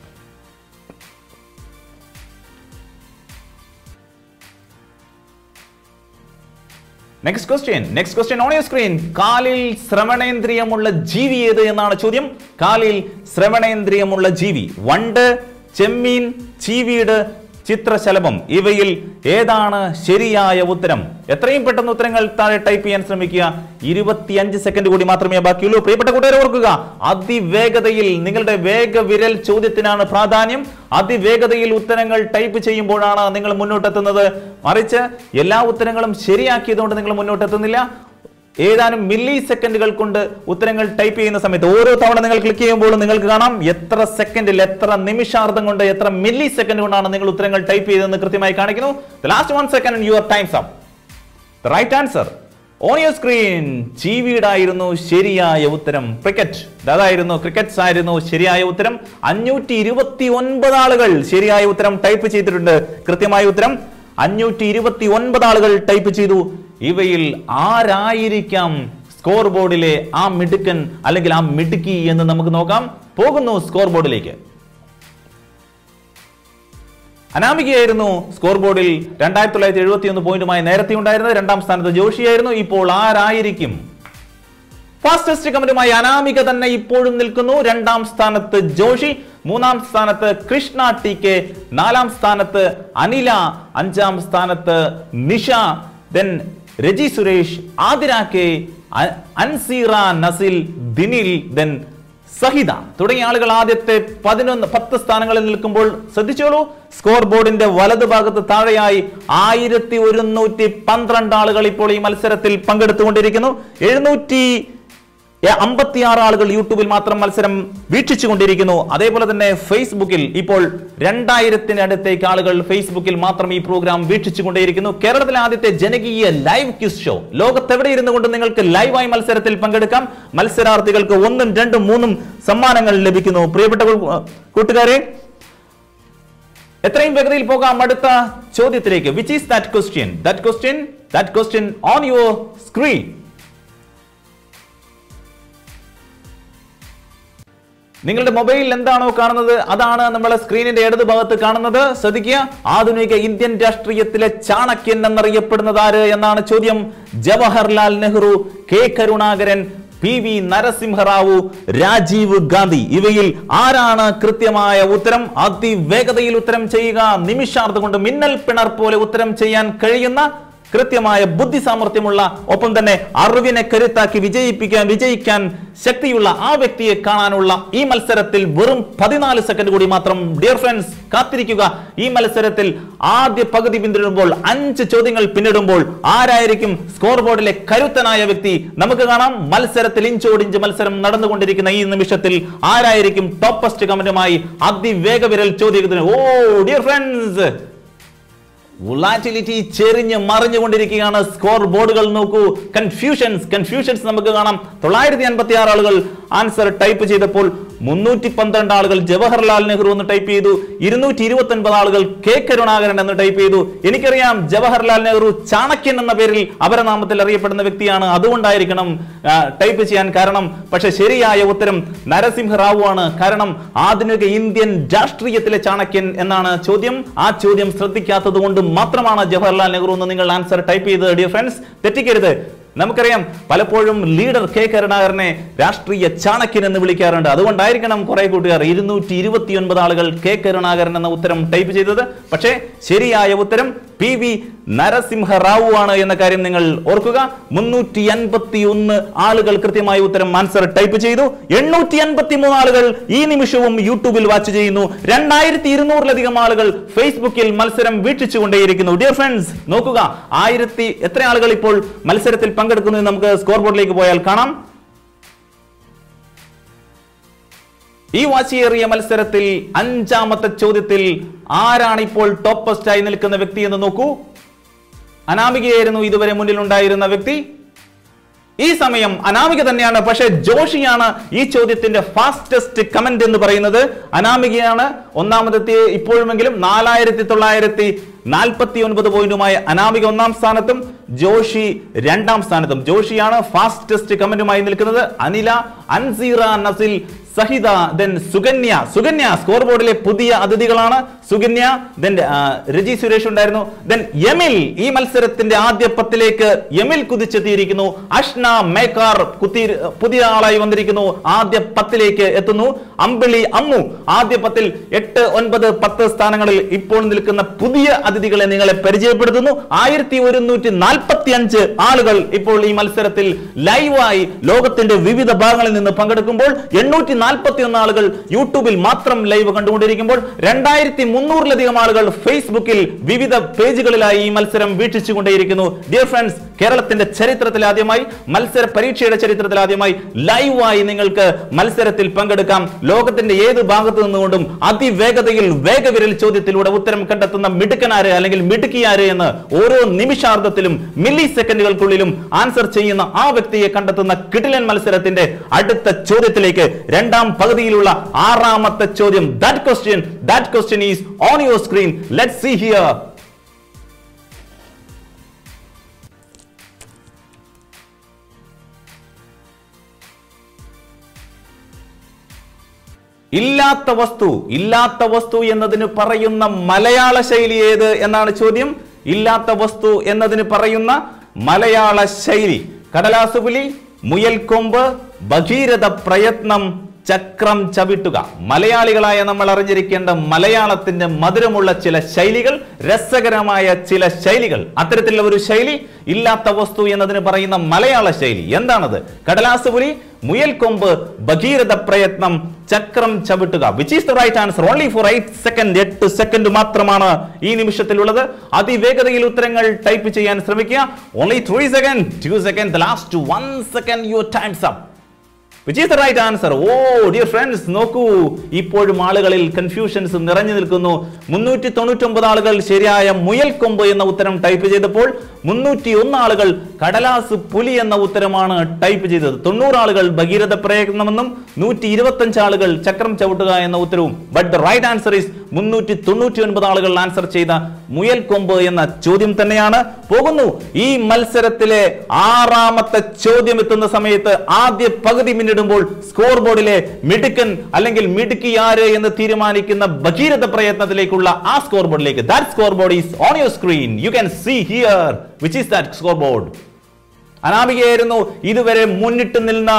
next question next question on your screen കാലിൽ ശ്രവണേന്ദ്രിയമുള്ള ജീവി ഏത് എന്നാണ് ചോദ്യം കാലിൽ ശ്രവണേന്ദ്രിയമുള്ള ജീവി വണ്ട് ചെമ്മീൻ ചീവീട് ചിത്രശലഭം ഇവയിൽ ഏതാണ് ശരിയായ ഉത്തരം എത്രയും പെട്ടെന്ന് ഉത്തരങ്ങൾ താഴെ ടൈപ്പ് ചെയ്യാൻ ശ്രമിക്കുക ഇരുപത്തിയഞ്ച് സെക്കൻഡ് കൂടി മാത്രമേ ബാക്കിയുള്ളൂ പ്രിയപ്പെട്ട കൂട്ടുകാരെ ഓർക്കുക അതിവേഗതയിൽ നിങ്ങളുടെ വേഗ വിരൽ ചോദ്യത്തിനാണ് പ്രാധാന്യം അതിവേഗതയിൽ ഉത്തരങ്ങൾ ടൈപ്പ് ചെയ്യുമ്പോഴാണ് നിങ്ങൾ മുന്നോട്ടെത്തുന്നത് മറിച്ച് എല്ലാ ഉത്തരങ്ങളും ശരിയാക്കിയതുകൊണ്ട് നിങ്ങൾ മുന്നോട്ടെത്തുന്നില്ല ഏതാനും മില്ലി സെക്കൻഡുകൾ കൊണ്ട് ഉത്തരങ്ങൾ ടൈപ്പ് ചെയ്യുന്ന സമയത്ത് ഓരോ തവണ നിങ്ങൾ ക്ലിക്ക് ചെയ്യുമ്പോൾ നിങ്ങൾക്ക് കാണാം എത്ര സെക്കൻഡിൽ എത്ര നിമിഷാർദ്ധം കൊണ്ട് എത്ര മില്ലി സെക്കൻഡ് കൊണ്ടാണ് നിങ്ങൾ ഉത്തരങ്ങൾ ടൈപ്പ് ചെയ്തതെന്ന് കൃത്യമായി കാണിക്കുന്നു last one second your time's up right answer on your screen ചീവീടായിരുന്നു ശരിയായ ഉത്തരം ക്രിക്കറ്റ് അതായിരുന്നു ക്രിക്കറ്റ്സ് ആയിരുന്നു ശരിയായ ഉത്തരം അഞ്ഞൂറ്റി ഇരുപത്തി ഒൻപത് ആളുകൾ ശരിയായ ഉത്തരം ടൈപ്പ് ചെയ്തിട്ടുണ്ട് കൃത്യമായ ഉത്തരം അഞ്ഞൂറ്റി ഇരുപത്തി ഒൻപത് ആളുകൾ ടൈപ്പ് ചെയ്തു ഇവയിൽ ആരായിരിക്കാം സ്കോർ ബോർഡിലെ ആ മിടുക്കൻ അല്ലെങ്കിൽ ആ മിടുക്കി എന്ന് നമുക്ക് നോക്കാം പോകുന്നു സ്കോർ ബോർഡിലേക്ക് അനാമികയായിരുന്നു സ്കോർ ബോർഡിൽ രണ്ടായിരത്തി തൊള്ളായിരത്തി എഴുപത്തി ഒന്ന് പോയിന്റുമായി നേരത്തെ ഉണ്ടായിരുന്നത് രണ്ടാം സ്ഥാനത്ത് ജോഷിയായിരുന്നു ഇപ്പോൾ ആരായിരിക്കും ഫാസ്റ്റസ്റ്റ് കമന്റുമായി അനാമിക തന്നെ ഇപ്പോഴും നിൽക്കുന്നു രണ്ടാം സ്ഥാനത്ത് ജോഷി മൂന്നാം സ്ഥാനത്ത് കൃഷ്ണ ടി കെ നാലാം സ്ഥാനത്ത് അനില അഞ്ചാം സ്ഥാനത്ത് നിഷ ദെൻ രജി സുരേഷ് ആതിര കെ അ- അൻസീറ നസിൽ ദിനിൽ ദെൻ സഹിത തുടങ്ങിയ ആളുകൾ ആദ്യത്തെ പതിനൊന്ന് പത്ത് സ്ഥാനങ്ങളിൽ നിൽക്കുമ്പോൾ ശ്രദ്ധിച്ചോളൂ സ്കോർ ബോർഡിന്റെ വലതുഭാഗത്ത് താഴെയായി ആയിരത്തി ഒരുന്നൂറ്റി പന്ത്രണ്ട് ആളുകൾ ഇപ്പോൾ ഈ മത്സരത്തിൽ പങ്കെടുത്തുകൊണ്ടിരിക്കുന്നു എഴുന്നൂറ്റി അമ്പത്തിയാറ് ആളുകൾ യൂട്യൂബിൽ മാത്രം മത്സരം വീക്ഷിച്ചുകൊണ്ടിരിക്കുന്നു അതേപോലെ തന്നെ ഫേസ്ബുക്കിൽ ഇപ്പോൾ രണ്ടായിരത്തിന് അടുത്തേക്ക് ആളുകൾ ഫേസ്ബുക്കിൽ മാത്രം ഈ പ്രോഗ്രാം വീക്ഷിച്ചുകൊണ്ടേയിരിക്കുന്നു കേരളത്തിലെ ആദ്യത്തെ ജനകീയ ലൈവ് ക്യൂസ് ഷോ ലോകത്തെവിടെ ഇരുന്നു കൊണ്ട് നിങ്ങൾക്ക് ലൈവായി മത്സരത്തിൽ പങ്കെടുക്കാം മത്സരാർത്ഥികൾക്ക് ഒന്നും രണ്ടും മൂന്നും സമ്മാനങ്ങൾ ലഭിക്കുന്നു പ്രിയപ്പെട്ട കൂ- കൂട്ടുകാരെ എത്രയും വേഗതയിൽ പോകാം അടുത്ത ചോദ്യത്തിലേക്ക് which is that question that question that question on your screen നിങ്ങളുടെ മൊബൈലിൽ എന്താണോ കാണുന്നത് അതാണ് നമ്മളെ സ്ക്രീനിന്റെ ഇടത് ഭാഗത്ത് കാണുന്നത് ശ്രദ്ധിക്കുക ആധുനിക ഇന്ത്യൻ രാഷ്ട്രീയത്തിലെ ചാണക്യൻ എന്നറിയപ്പെടുന്നത് ആര് എന്നാണ് ചോദ്യം Jawaharlal Nehru K Karunakaran P V Narasimha Rao Rajiv Gandhi ഇവയിൽ ആരാണ് കൃത്യമായ ഉത്തരം അതിവേഗതയിൽ ഉത്തരം ചെയ്യുക നിമിഷാർത്ഥം കൊണ്ട് മിന്നൽ പിണർ പോലെ ഉത്തരം ചെയ്യാൻ കഴിയുന്ന കൃത്യമായ ബുദ്ധി സാമർഥ്യമുള്ള ഒപ്പം തന്നെ അറിവിനെ കരുത്താക്കി വിജയിപ്പിക്കാൻ വിജയിക്കാൻ ശക്തിയുള്ള ആ വ്യക്തിയെ കാണാനുള്ള ഈ മത്സരത്തിൽ വെറും പതിനാല് സെക്കൻഡ് കൂടി മാത്രം ഡിയർ ഫ്രണ്ട്സ് കാത്തിരിക്കുക ഈ മത്സരത്തിൽ ആദ്യ പകുതി പിന്തുടരുമ്പോൾ അഞ്ച് ചോദ്യങ്ങൾ പിന്നിടുമ്പോൾ ആരായിരിക്കും സ്കോർ ബോർഡിലെ കരുത്തനായ വ്യക്തി നമുക്ക് കാണാം മത്സരത്തിൽ ഇഞ്ചോടിഞ്ച് മത്സരം നടന്നുകൊണ്ടിരിക്കുന്ന ഈ നിമിഷത്തിൽ ആരായിരിക്കും ടോപ്പസ്റ്റ് കമന്റുമായി അതിവേഗ വിരൽ ചോദ്യത്തിന് ഓ ഡിയർ ഫ്രണ്ട്സ് വൊളാറ്റിലിറ്റി ചെറിഞ്ഞ് മറിഞ്ഞുകൊണ്ടിരിക്കുകയാണ് സ്കോർ ബോർഡുകൾ നോക്കൂ കൺഫ്യൂഷൻസ് കൺഫ്യൂഷൻസ് നമുക്ക് കാണാം തൊള്ളായിരത്തി അൻപത്തി ആറ് ആളുകൾ ആൻസർ ടൈപ്പ് ചെയ്തപ്പോൾ മുന്നൂറ്റി പന്ത്രണ്ട് ആളുകൾ ജവഹർലാൽ നെഹ്റു എന്ന് ടൈപ്പ് ചെയ്തു ഇരുന്നൂറ്റി ഇരുപത്തി ഒൻപത് ആളുകൾ കെ കരുണാകരൻ എന്ന് ടൈപ്പ് ചെയ്തു എനിക്കറിയാം ജവഹർലാൽ നെഹ്റു ചാണക്യൻ എന്ന പേരിൽ അപരനാമത്തിൽ അറിയപ്പെടുന്ന വ്യക്തിയാണ് അതുകൊണ്ടായിരിക്കണം ആ, ടൈപ്പ് ചെയ്യാൻ കാരണം പക്ഷെ ശരിയായ ഉത്തരം നരസിംഹ റാവു ആണ് കാരണം ആധുനിക ഇന്ത്യൻ രാഷ്ട്രീയത്തിലെ ചാണക്യൻ എന്നാണ് ചോദ്യം ആ ചോദ്യം ശ്രദ്ധിക്കാത്തത് കൊണ്ട് മാത്രമാണ് ജവഹർലാൽ നെഹ്റു എന്ന് നിങ്ങൾ ആൻസർ ടൈപ്പ് ചെയ്തത് ഡിയർ ഫ്രണ്ട്സ് തെറ്റിക്കരുത് നമുക്കറിയാം പലപ്പോഴും ലീഡർ കെ കരുണാകരനെ രാഷ്ട്രീയ ചാണക്യൻ എന്ന് വിളിക്കാറുണ്ട് അതുകൊണ്ടായിരിക്കണം കുറെ കൂട്ടുകാർ ഇരുന്നൂറ്റി ഇരുപത്തി ഒൻപത് ആളുകൾ കെ കരുണാകരൻ എന്ന ഉത്തരം ടൈപ്പ് ചെയ്തത് പക്ഷേ ശരിയായ ഉത്തരം പി വി നരസിംഹ റാവു ആണ് എന്ന കാര്യം നിങ്ങൾ ഓർക്കുക മുന്നൂറ്റി അൻപത്തി ഒന്ന് ആളുകൾ കൃത്യമായ ഉത്തരം ആൻസർ ടൈപ്പ് ചെയ്തു എണ്ണൂറ്റി അൻപത്തി മൂന്ന് ആളുകൾ ഈ നിമിഷവും യൂട്യൂബിൽ വാച്ച് ചെയ്യുന്നു രണ്ടായിരത്തി ഇരുന്നൂറിലധികം ആളുകൾ ഫേസ്ബുക്കിൽ മത്സരം വീക്ഷിച്ചുകൊണ്ടേയിരിക്കുന്നു ഡിയർ ഫ്രണ്ട്സ് നോക്കുക ആയിരത്തി എത്ര ആളുകൾ ഇപ്പോൾ മത്സരത്തിൽ പങ്കെടുക്കുന്നു എന്ന് നമുക്ക് സ്കോർ ബോർഡിലേക്ക് പോയാൽ കാണാം ഈ വാശിയേറിയ മത്സരത്തിൽ അഞ്ചാമത്തെ ചോദ്യത്തിൽ ആരാണ് ഇപ്പോൾ ടോപ്പസ്റ്റ് ആയി നിൽക്കുന്ന വ്യക്തി എന്ന് നോക്കൂ അനാമികയായിരുന്നു ഇതുവരെ മുന്നിൽ ഉണ്ടായിരുന്ന വ്യക്തി ഈ സമയം അനാമിക തന്നെയാണ് പക്ഷേ ജോഷിയാണ് ഈ ചോദ്യത്തിന്റെ ഫാസ്റ്റസ്റ്റ് കമന്റ് എന്ന് പറയുന്നത് അനാമികയാണ് ഒന്നാമതെത്തി ഇപ്പോഴുമെങ്കിലും നാലായിരത്തി തൊള്ളായിരത്തി നാൽപ്പത്തി ഒൻപത് പോയിന്റുമായി അനാമിക ഒന്നാം സ്ഥാനത്തും ജോഷി രണ്ടാം സ്ഥാനത്തും ജോഷിയാണ് ഫാസ്റ്റസ്റ്റ് കമന്റുമായി നിൽക്കുന്നത് അനില അൻസീറ നസിൽ സഹിത ദെൻ സുകന്യ സുകന്യ സ്കോർ ബോർഡിലെ പുതിയ അതിഥികളാണ് സുകന്യ ദെൻ രജി സുരേഷ് ഉണ്ടായിരുന്നു ദെൻ യമിൽ ഈ മത്സരത്തിന്റെ ആദ്യ പത്തിലേക്ക് യമിൽ കുതിച്ചെത്തിയിരിക്കുന്നു അഷ്ന മേക്കാർ കുത്തി പുതിയ ആളായി വന്നിരിക്കുന്നു ആദ്യ പത്തിലേക്ക് എത്തുന്നു അമ്പിളി അമ്മു ആദ്യ പത്തിൽ എട്ട് ഒൻപത് പത്ത് സ്ഥാനങ്ങളിൽ ഇപ്പോൾ നിൽക്കുന്ന പുതിയ അതിഥികളെ നിങ്ങളെ പരിചയപ്പെടുത്തുന്നു ആയിരത്തി ഒരുന്നൂറ്റി നാൽപ്പത്തി അഞ്ച് ആളുകൾ ഇപ്പോൾ ഈ മത്സരത്തിൽ ലൈവായി ലോകത്തിന്റെ വിവിധ ഭാഗങ്ങളിൽ നിന്ന് പങ്കെടുക്കുമ്പോൾ എണ്ണൂറ്റി നാൽപ്പത്തി ഒന്ന് ആളുകൾ യൂട്യൂബിൽ മാത്രം ലൈവ് കണ്ടുകൊണ്ടിരിക്കുമ്പോൾ രണ്ടായിരത്തി മുന്നൂറിലധികം ആളുകൾ ഫേസ്ബുക്കിൽ വിവിധ പേജുകളിലായി ഈ മത്സരം വീക്ഷിച്ചുകൊണ്ടേയിരിക്കുന്നു ഡിയർ ഫ്രണ്ട്സ് കേരളത്തിന്റെ ചരിത്രത്തിൽ ആദ്യമായി മത്സര പരീക്ഷയുടെ ചരിത്രത്തിൽ ആദ്യമായി ലൈവായി നിങ്ങൾക്ക് മത്സരത്തിൽ പങ്കെടുക്കാം ലോകത്തിന്റെ ഏത് ഭാഗത്തു നിന്നുകൊണ്ടും അതിവേഗതയിൽ വേഗവിരൽ ചോദ്യത്തിലൂടെ ഉത്തരം കണ്ടെത്തുന്ന മിടുക്കനാര് അല്ലെങ്കിൽ മിടുക്കിയാര് എന്ന് ഓരോ നിമിഷാർദ്ധത്തിലും മില്ലി സെക്കൻഡുകൾക്കുള്ളിലും ആൻസർ ചെയ്യുന്ന ആ വ്യക്തിയെ കണ്ടെത്തുന്ന കിടിലൻ മത്സരത്തിന്റെ അടുത്ത ചോദ്യത്തിലേക്ക് രണ്ടാം പകുതിയിലുള്ള ആറാമത്തെ ചോദ്യം that question that question is on your screen let see here ഇല്ലാത്ത വസ്തു ഇല്ലാത്ത വസ്തു എന്നതിന് പറയുന്ന മലയാള ശൈലി ഏത് എന്നാണ് ചോദ്യം ഇല്ലാത്ത വസ്തു എന്നതിന് പറയുന്ന മലയാള ശൈലി കടലാസുപുലി മുയൽക്കൊമ്പ് ഭഗീരഥ പ്രയത്നം ചക്രം ചവിട്ടുക മലയാളികളായ നമ്മൾ അറിഞ്ഞിരിക്കേണ്ട മലയാളത്തിന്റെ മധുരമുള്ള ചില ശൈലികൾ രസകരമായ ചില ശൈലികൾ അത്തരത്തിലുള്ള ഒരു ശൈലി ഇല്ലാത്ത വസ്തു എന്നതിന് പറയുന്ന മലയാള ശൈലി എന്താണത് കടലാസ് പുലി മുയൽക്കൊമ്പ് ഭഗീരഥ പ്രയത്നം ചക്രം ചവിട്ടുക which is the right answer only for eight second എട്ട് സെക്കൻഡ് മാത്രമാണ് ഈ നിമിഷത്തിലുള്ളത് അതിവേഗതയിൽ ഉത്തരങ്ങൾ ടൈപ്പ് ചെയ്യാൻ ശ്രമിക്കുക only three second two second last one second your time's up which is the right answer oh dear friends നോക്കൂ ഇപ്പോഴും ആളുകളിൽ കൺഫ്യൂഷൻസ് നിറഞ്ഞു നിൽക്കുന്നു മുന്നൂറ്റി തൊണ്ണൂറ്റൊമ്പത് ആളുകൾ ശരിയായ മുയൽക്കൊമ്പ് എന്ന ഉത്തരം ടൈപ്പ് ചെയ്തപ്പോൾ മുന്നൂറ്റി ഒന്ന് ആളുകൾ കടലാസ് പുലി എന്ന ഉത്തരമാണ് ടൈപ്പ് ചെയ്തത് തൊണ്ണൂറ് ആളുകൾ ഭഗീരഥ പ്രയത്നമെന്നും നൂറ്റി ഇരുപത്തഞ്ച് ആളുകൾ ചക്രം ചവിട്ടുക എന്ന ഉത്തരവും but the right answer is മുന്നൂറ്റി തൊണ്ണൂറ്റി ഒൻപത് ആളുകൾ ആൻസർ ചെയ്ത മുയൽക്കൊമ്പ് എന്ന ചോദ്യം തന്നെയാണ് പോകുന്നു ഈ മത്സരത്തിലെ ആറാമത്തെ ചോദ്യം എത്തുന്ന സമയത്ത് ആദ്യ പകുതി മിന്നിടുമ്പോൾ സ്കോർ ബോർഡിലെ മിടുക്കൻ അല്ലെങ്കിൽ മിടുക്കി ആര് എന്ന് തീരുമാനിക്കുന്ന ഭഗീരഥ പ്രയത്നത്തിലേക്കുള്ള ആ സ്കോർ ബോർഡിലേക്ക് that score board is on your screen you can see here which is that score board അനാമികയായിരുന്നു ഇതുവരെ മുന്നിട്ട് നിന്ന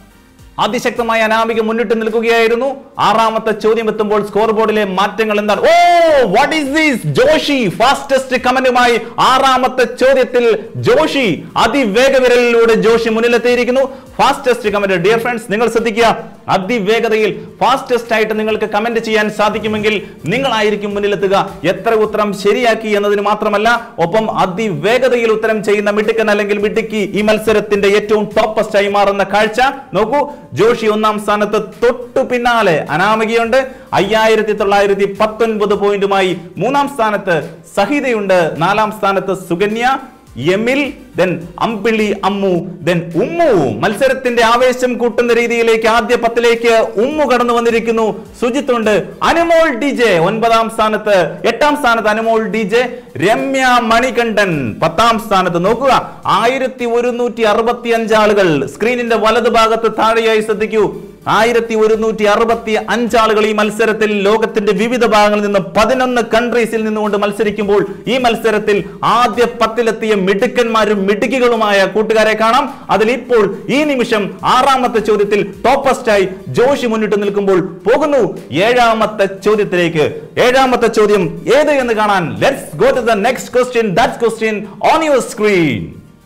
അതിശക്തമായ അനാമിക മുന്നിട്ട് നിൽക്കുകയായിരുന്നു ആറാമത്തെ ചോദ്യം എത്തുമ്പോൾ സ്കോർ ബോർഡിലെ മാറ്റങ്ങൾ എന്താണ് oh what is this Joshy fastest കമന്റുമായി ആറാമത്തെ ചോദ്യത്തിൽ ജോഷി അതിവേഗ വിരലിലൂടെ ജോഷി മുന്നിലെത്തിയിരിക്കുന്നു ഫാസ്റ്റസ്റ്റ് കമന്റ് ഡിയർ ഫ്രണ്ട്സ് നിങ്ങൾ ശ്രദ്ധിക്കുക അതിവേഗതയിൽ ഫാസ്റ്റസ്റ്റ് ആയിട്ട് നിങ്ങൾക്ക് കമന്റ് ചെയ്യാൻ സാധിക്കുമെങ്കിൽ നിങ്ങളായിരിക്കും മുന്നിലെത്തുക എത്ര ഉത്തരം ശരിയാക്കി എന്നതിന് മാത്രമല്ല ഒപ്പം അതിവേഗതയിൽ ഉത്തരം ചെയ്യുന്ന മിടുക്കൻ അല്ലെങ്കിൽ മിടുക്കി ഈ മത്സരത്തിന്റെ ഏറ്റവും ടോപ്പസ്റ്റ് ആയി മാറുന്ന കാഴ്ച നോക്കൂ ജോഷി ഒന്നാം സ്ഥാനത്ത് തൊട്ടു പിന്നാലെ അനാമികയുണ്ട് അയ്യായിരത്തി തൊള്ളായിരത്തി പത്തൊൻപത് പോയിന്റുമായി മൂന്നാം സ്ഥാനത്ത് സഹിതയുണ്ട് നാലാം സ്ഥാനത്ത് സുകന്യ എമിൽ ദെൻ അമ്പിളി അമ്മു ദെൻ ഉമ്മു മത്സരത്തിന്റെ ആവേശം കൂട്ടുന്ന രീതിയിലേക്ക് ആദ്യ പത്തിലേക്ക് ഉമ്മു കടന്നു വന്നിരിക്കുന്നു സുജിത്ത് ഉണ്ട് അനുമോൾ ഡി ജെ ഒൻപതാം സ്ഥാനത്ത് എട്ടാം സ്ഥാനത്ത് അനുമോൾ ഡി ജെ രമ്യ മണികണ്ഠൻ പത്താം സ്ഥാനത്ത് നോക്കുക ആയിരത്തി ഒരുന്നൂറ്റി അറുപത്തി അഞ്ച് ആളുകൾ സ്ക്രീനിന്റെ വലതു ഭാഗത്ത് താഴെയായി ശ്രദ്ധിക്കൂ ആയിരത്തി ഒരുന്നൂറ്റി അറുപത്തി അഞ്ചാളുകൾ ഈ മത്സരത്തിൽ ലോകത്തിന്റെ വിവിധ ഭാഗങ്ങളിൽ നിന്ന് പതിനൊന്ന് കൺട്രീസിൽ നിന്നുകൊണ്ട് മത്സരിക്കുമ്പോൾ ഈ മത്സരത്തിൽ ആദ്യ പത്തിലെത്തിയ മിടുക്കന്മാരും മിടുക്കികളുമായ കൂട്ടുകാരെ കാണാം അതിൽ ഇപ്പോൾ ഈ നിമിഷം ആറാമത്തെ ചോദ്യത്തിൽ ടോപ്പസ്റ്റായി ജോഷി മുന്നിട്ട് നിൽക്കുമ്പോൾ പോകുന്നു ഏഴാമത്തെ ചോദ്യത്തിലേക്ക് ഏഴാമത്തെ ചോദ്യം ഏത് എന്ന് കാണാൻ let's go to the next question that question on your screen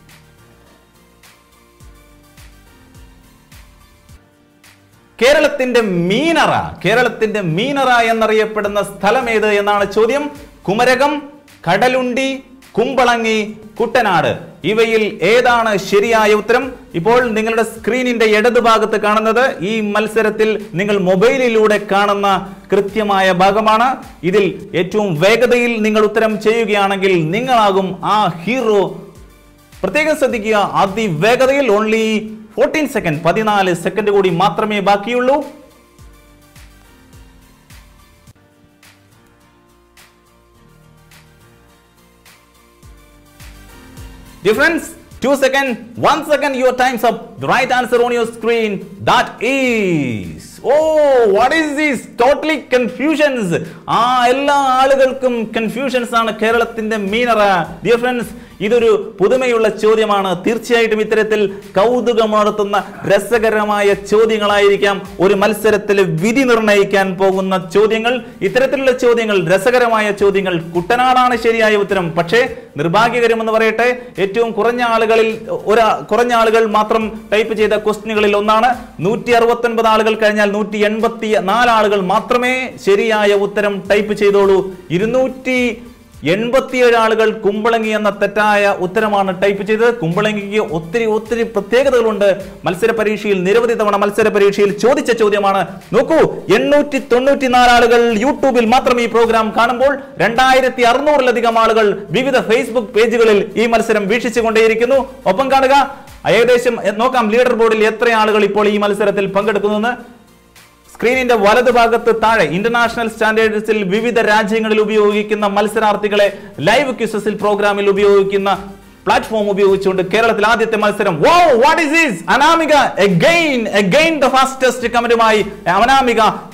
കേരളത്തിന്റെ മീനറ കേരളത്തിന്റെ മീനറ എന്നറിയപ്പെടുന്ന സ്ഥലം ഏത് എന്നാണ് ചോദ്യം കുമരകം കടലുണ്ടി കുമ്പളങ്ങി കുട്ടനാട് ഇവയിൽ ഏതാണ് ശരിയായ ഉത്തരം ഇപ്പോൾ നിങ്ങളുടെ സ്ക്രീനിന്റെ ഇടതുഭാഗത്ത് കാണുന്നത് ഈ മത്സരത്തിൽ നിങ്ങൾ മൊബൈലിലൂടെ കാണുന്ന കൃത്യമായ ഭാഗമാണ് ഇതിൽ ഏറ്റവും വേഗതയിൽ നിങ്ങൾ ഉത്തരം ചെയ്യുകയാണെങ്കിൽ നിങ്ങളാകും ആ ഹീറോ പ്രത്യേകം ശ്രദ്ധിക്കുക അതിവേഗതയിൽ ഓൺലി ഫോർട്ടീൻ സെക്കൻഡ് പതിനാല് സെക്കൻഡ് കൂടി മാത്രമേ ബാക്കിയുള്ളൂ Difference? Two second, one second, your time's up. The right answer on your screen, that is. Oh, what is this? Totally confusions. ആ എല്ലാ ആളുകൾക്കും കൺഫ്യൂഷൻസ് ആണ് കേരളത്തിന്റെ മീനറ ഡിയർ ഫ്രണ്ട്സ് ഇതൊരു പുതുമയുള്ള ചോദ്യമാണ് തീർച്ചയായിട്ടും ഇത്തരത്തിൽ കൗതുകമുണർത്തുന്ന രസകരമായ ചോദ്യങ്ങളായിരിക്കാം ഒരു മത്സരത്തിൽ വിധി നിർണ്ണയിക്കാൻ പോകുന്ന ചോദ്യങ്ങൾ ഇത്തരത്തിലുള്ള ചോദ്യങ്ങൾ രസകരമായ ചോദ്യങ്ങൾ കുട്ടനാടാണ് ശരിയായ ഉത്തരം പക്ഷേ നിർഭാഗ്യകരമെന്ന് പറയട്ടെ ഏറ്റവും കുറഞ്ഞ ആളുകളിൽ ഒരു കുറഞ്ഞ ആളുകൾ മാത്രം ടൈപ്പ് ചെയ്ത ക്വസ്റ്റ്യനുകളിൽ ഒന്നാണ് നൂറ്റി അറുപത്തൊൻപത് ആളുകൾ കഴിഞ്ഞാൽ നൂറ്റി എൺപത്തി നാല് ആളുകൾ മാത്രമേ ശരിയായ ഉത്തരം ടൈപ്പ് ചെയ്തോളൂ ഇരുന്നൂറ്റി എൺപത്തിയേഴ് ആളുകൾ കുമ്പളങ്ങി എന്ന തെറ്റായ ഉത്തരമാണ് ടൈപ്പ് ചെയ്തത് കുമ്പളങ്ങിക്ക് ഒത്തിരി ഒത്തിരി പ്രത്യേകതകളുണ്ട് മത്സര പരീക്ഷയിൽ നിരവധി തവണ മത്സര പരീക്ഷയിൽ ചോദിച്ച ചോദ്യമാണ് നോക്കൂ എണ്ണൂറ്റി തൊണ്ണൂറ്റി നാല് ആളുകൾ യൂട്യൂബിൽ മാത്രം ഈ പ്രോഗ്രാം കാണുമ്പോൾ രണ്ടായിരത്തി അറുന്നൂറിലധികം ആളുകൾ വിവിധ ഫേസ്ബുക്ക് പേജുകളിൽ ഈ മത്സരം വീക്ഷിച്ചുകൊണ്ടേയിരിക്കുന്നു ഒപ്പം കാണുക ഏകദേശം നോക്കാം ലീഡർ ബോർഡിൽ എത്ര ആളുകൾ ഇപ്പോൾ ഈ മത്സരത്തിൽ പങ്കെടുക്കുന്നുവെന്ന് സ്ക്രീനിന്റെ വലതുഭാഗത്ത് താഴെ ഇന്റർനാഷണൽ സ്റ്റാൻഡേർഡ്സിൽ വിവിധ രാജ്യങ്ങളിൽ ഉപയോഗിക്കുന്ന മത്സരാർത്ഥികളെ ലൈവ് ക്വിസസിൽ പ്രോഗ്രാമിൽ ഉപയോഗിക്കുന്ന പ്ലാറ്റ്ഫോം ഉപയോഗിച്ചുകൊണ്ട് കേരളത്തിൽ ആദ്യത്തെ മത്സരം what is this Anamika again again the fastest കമന്റുമായി അനാമിക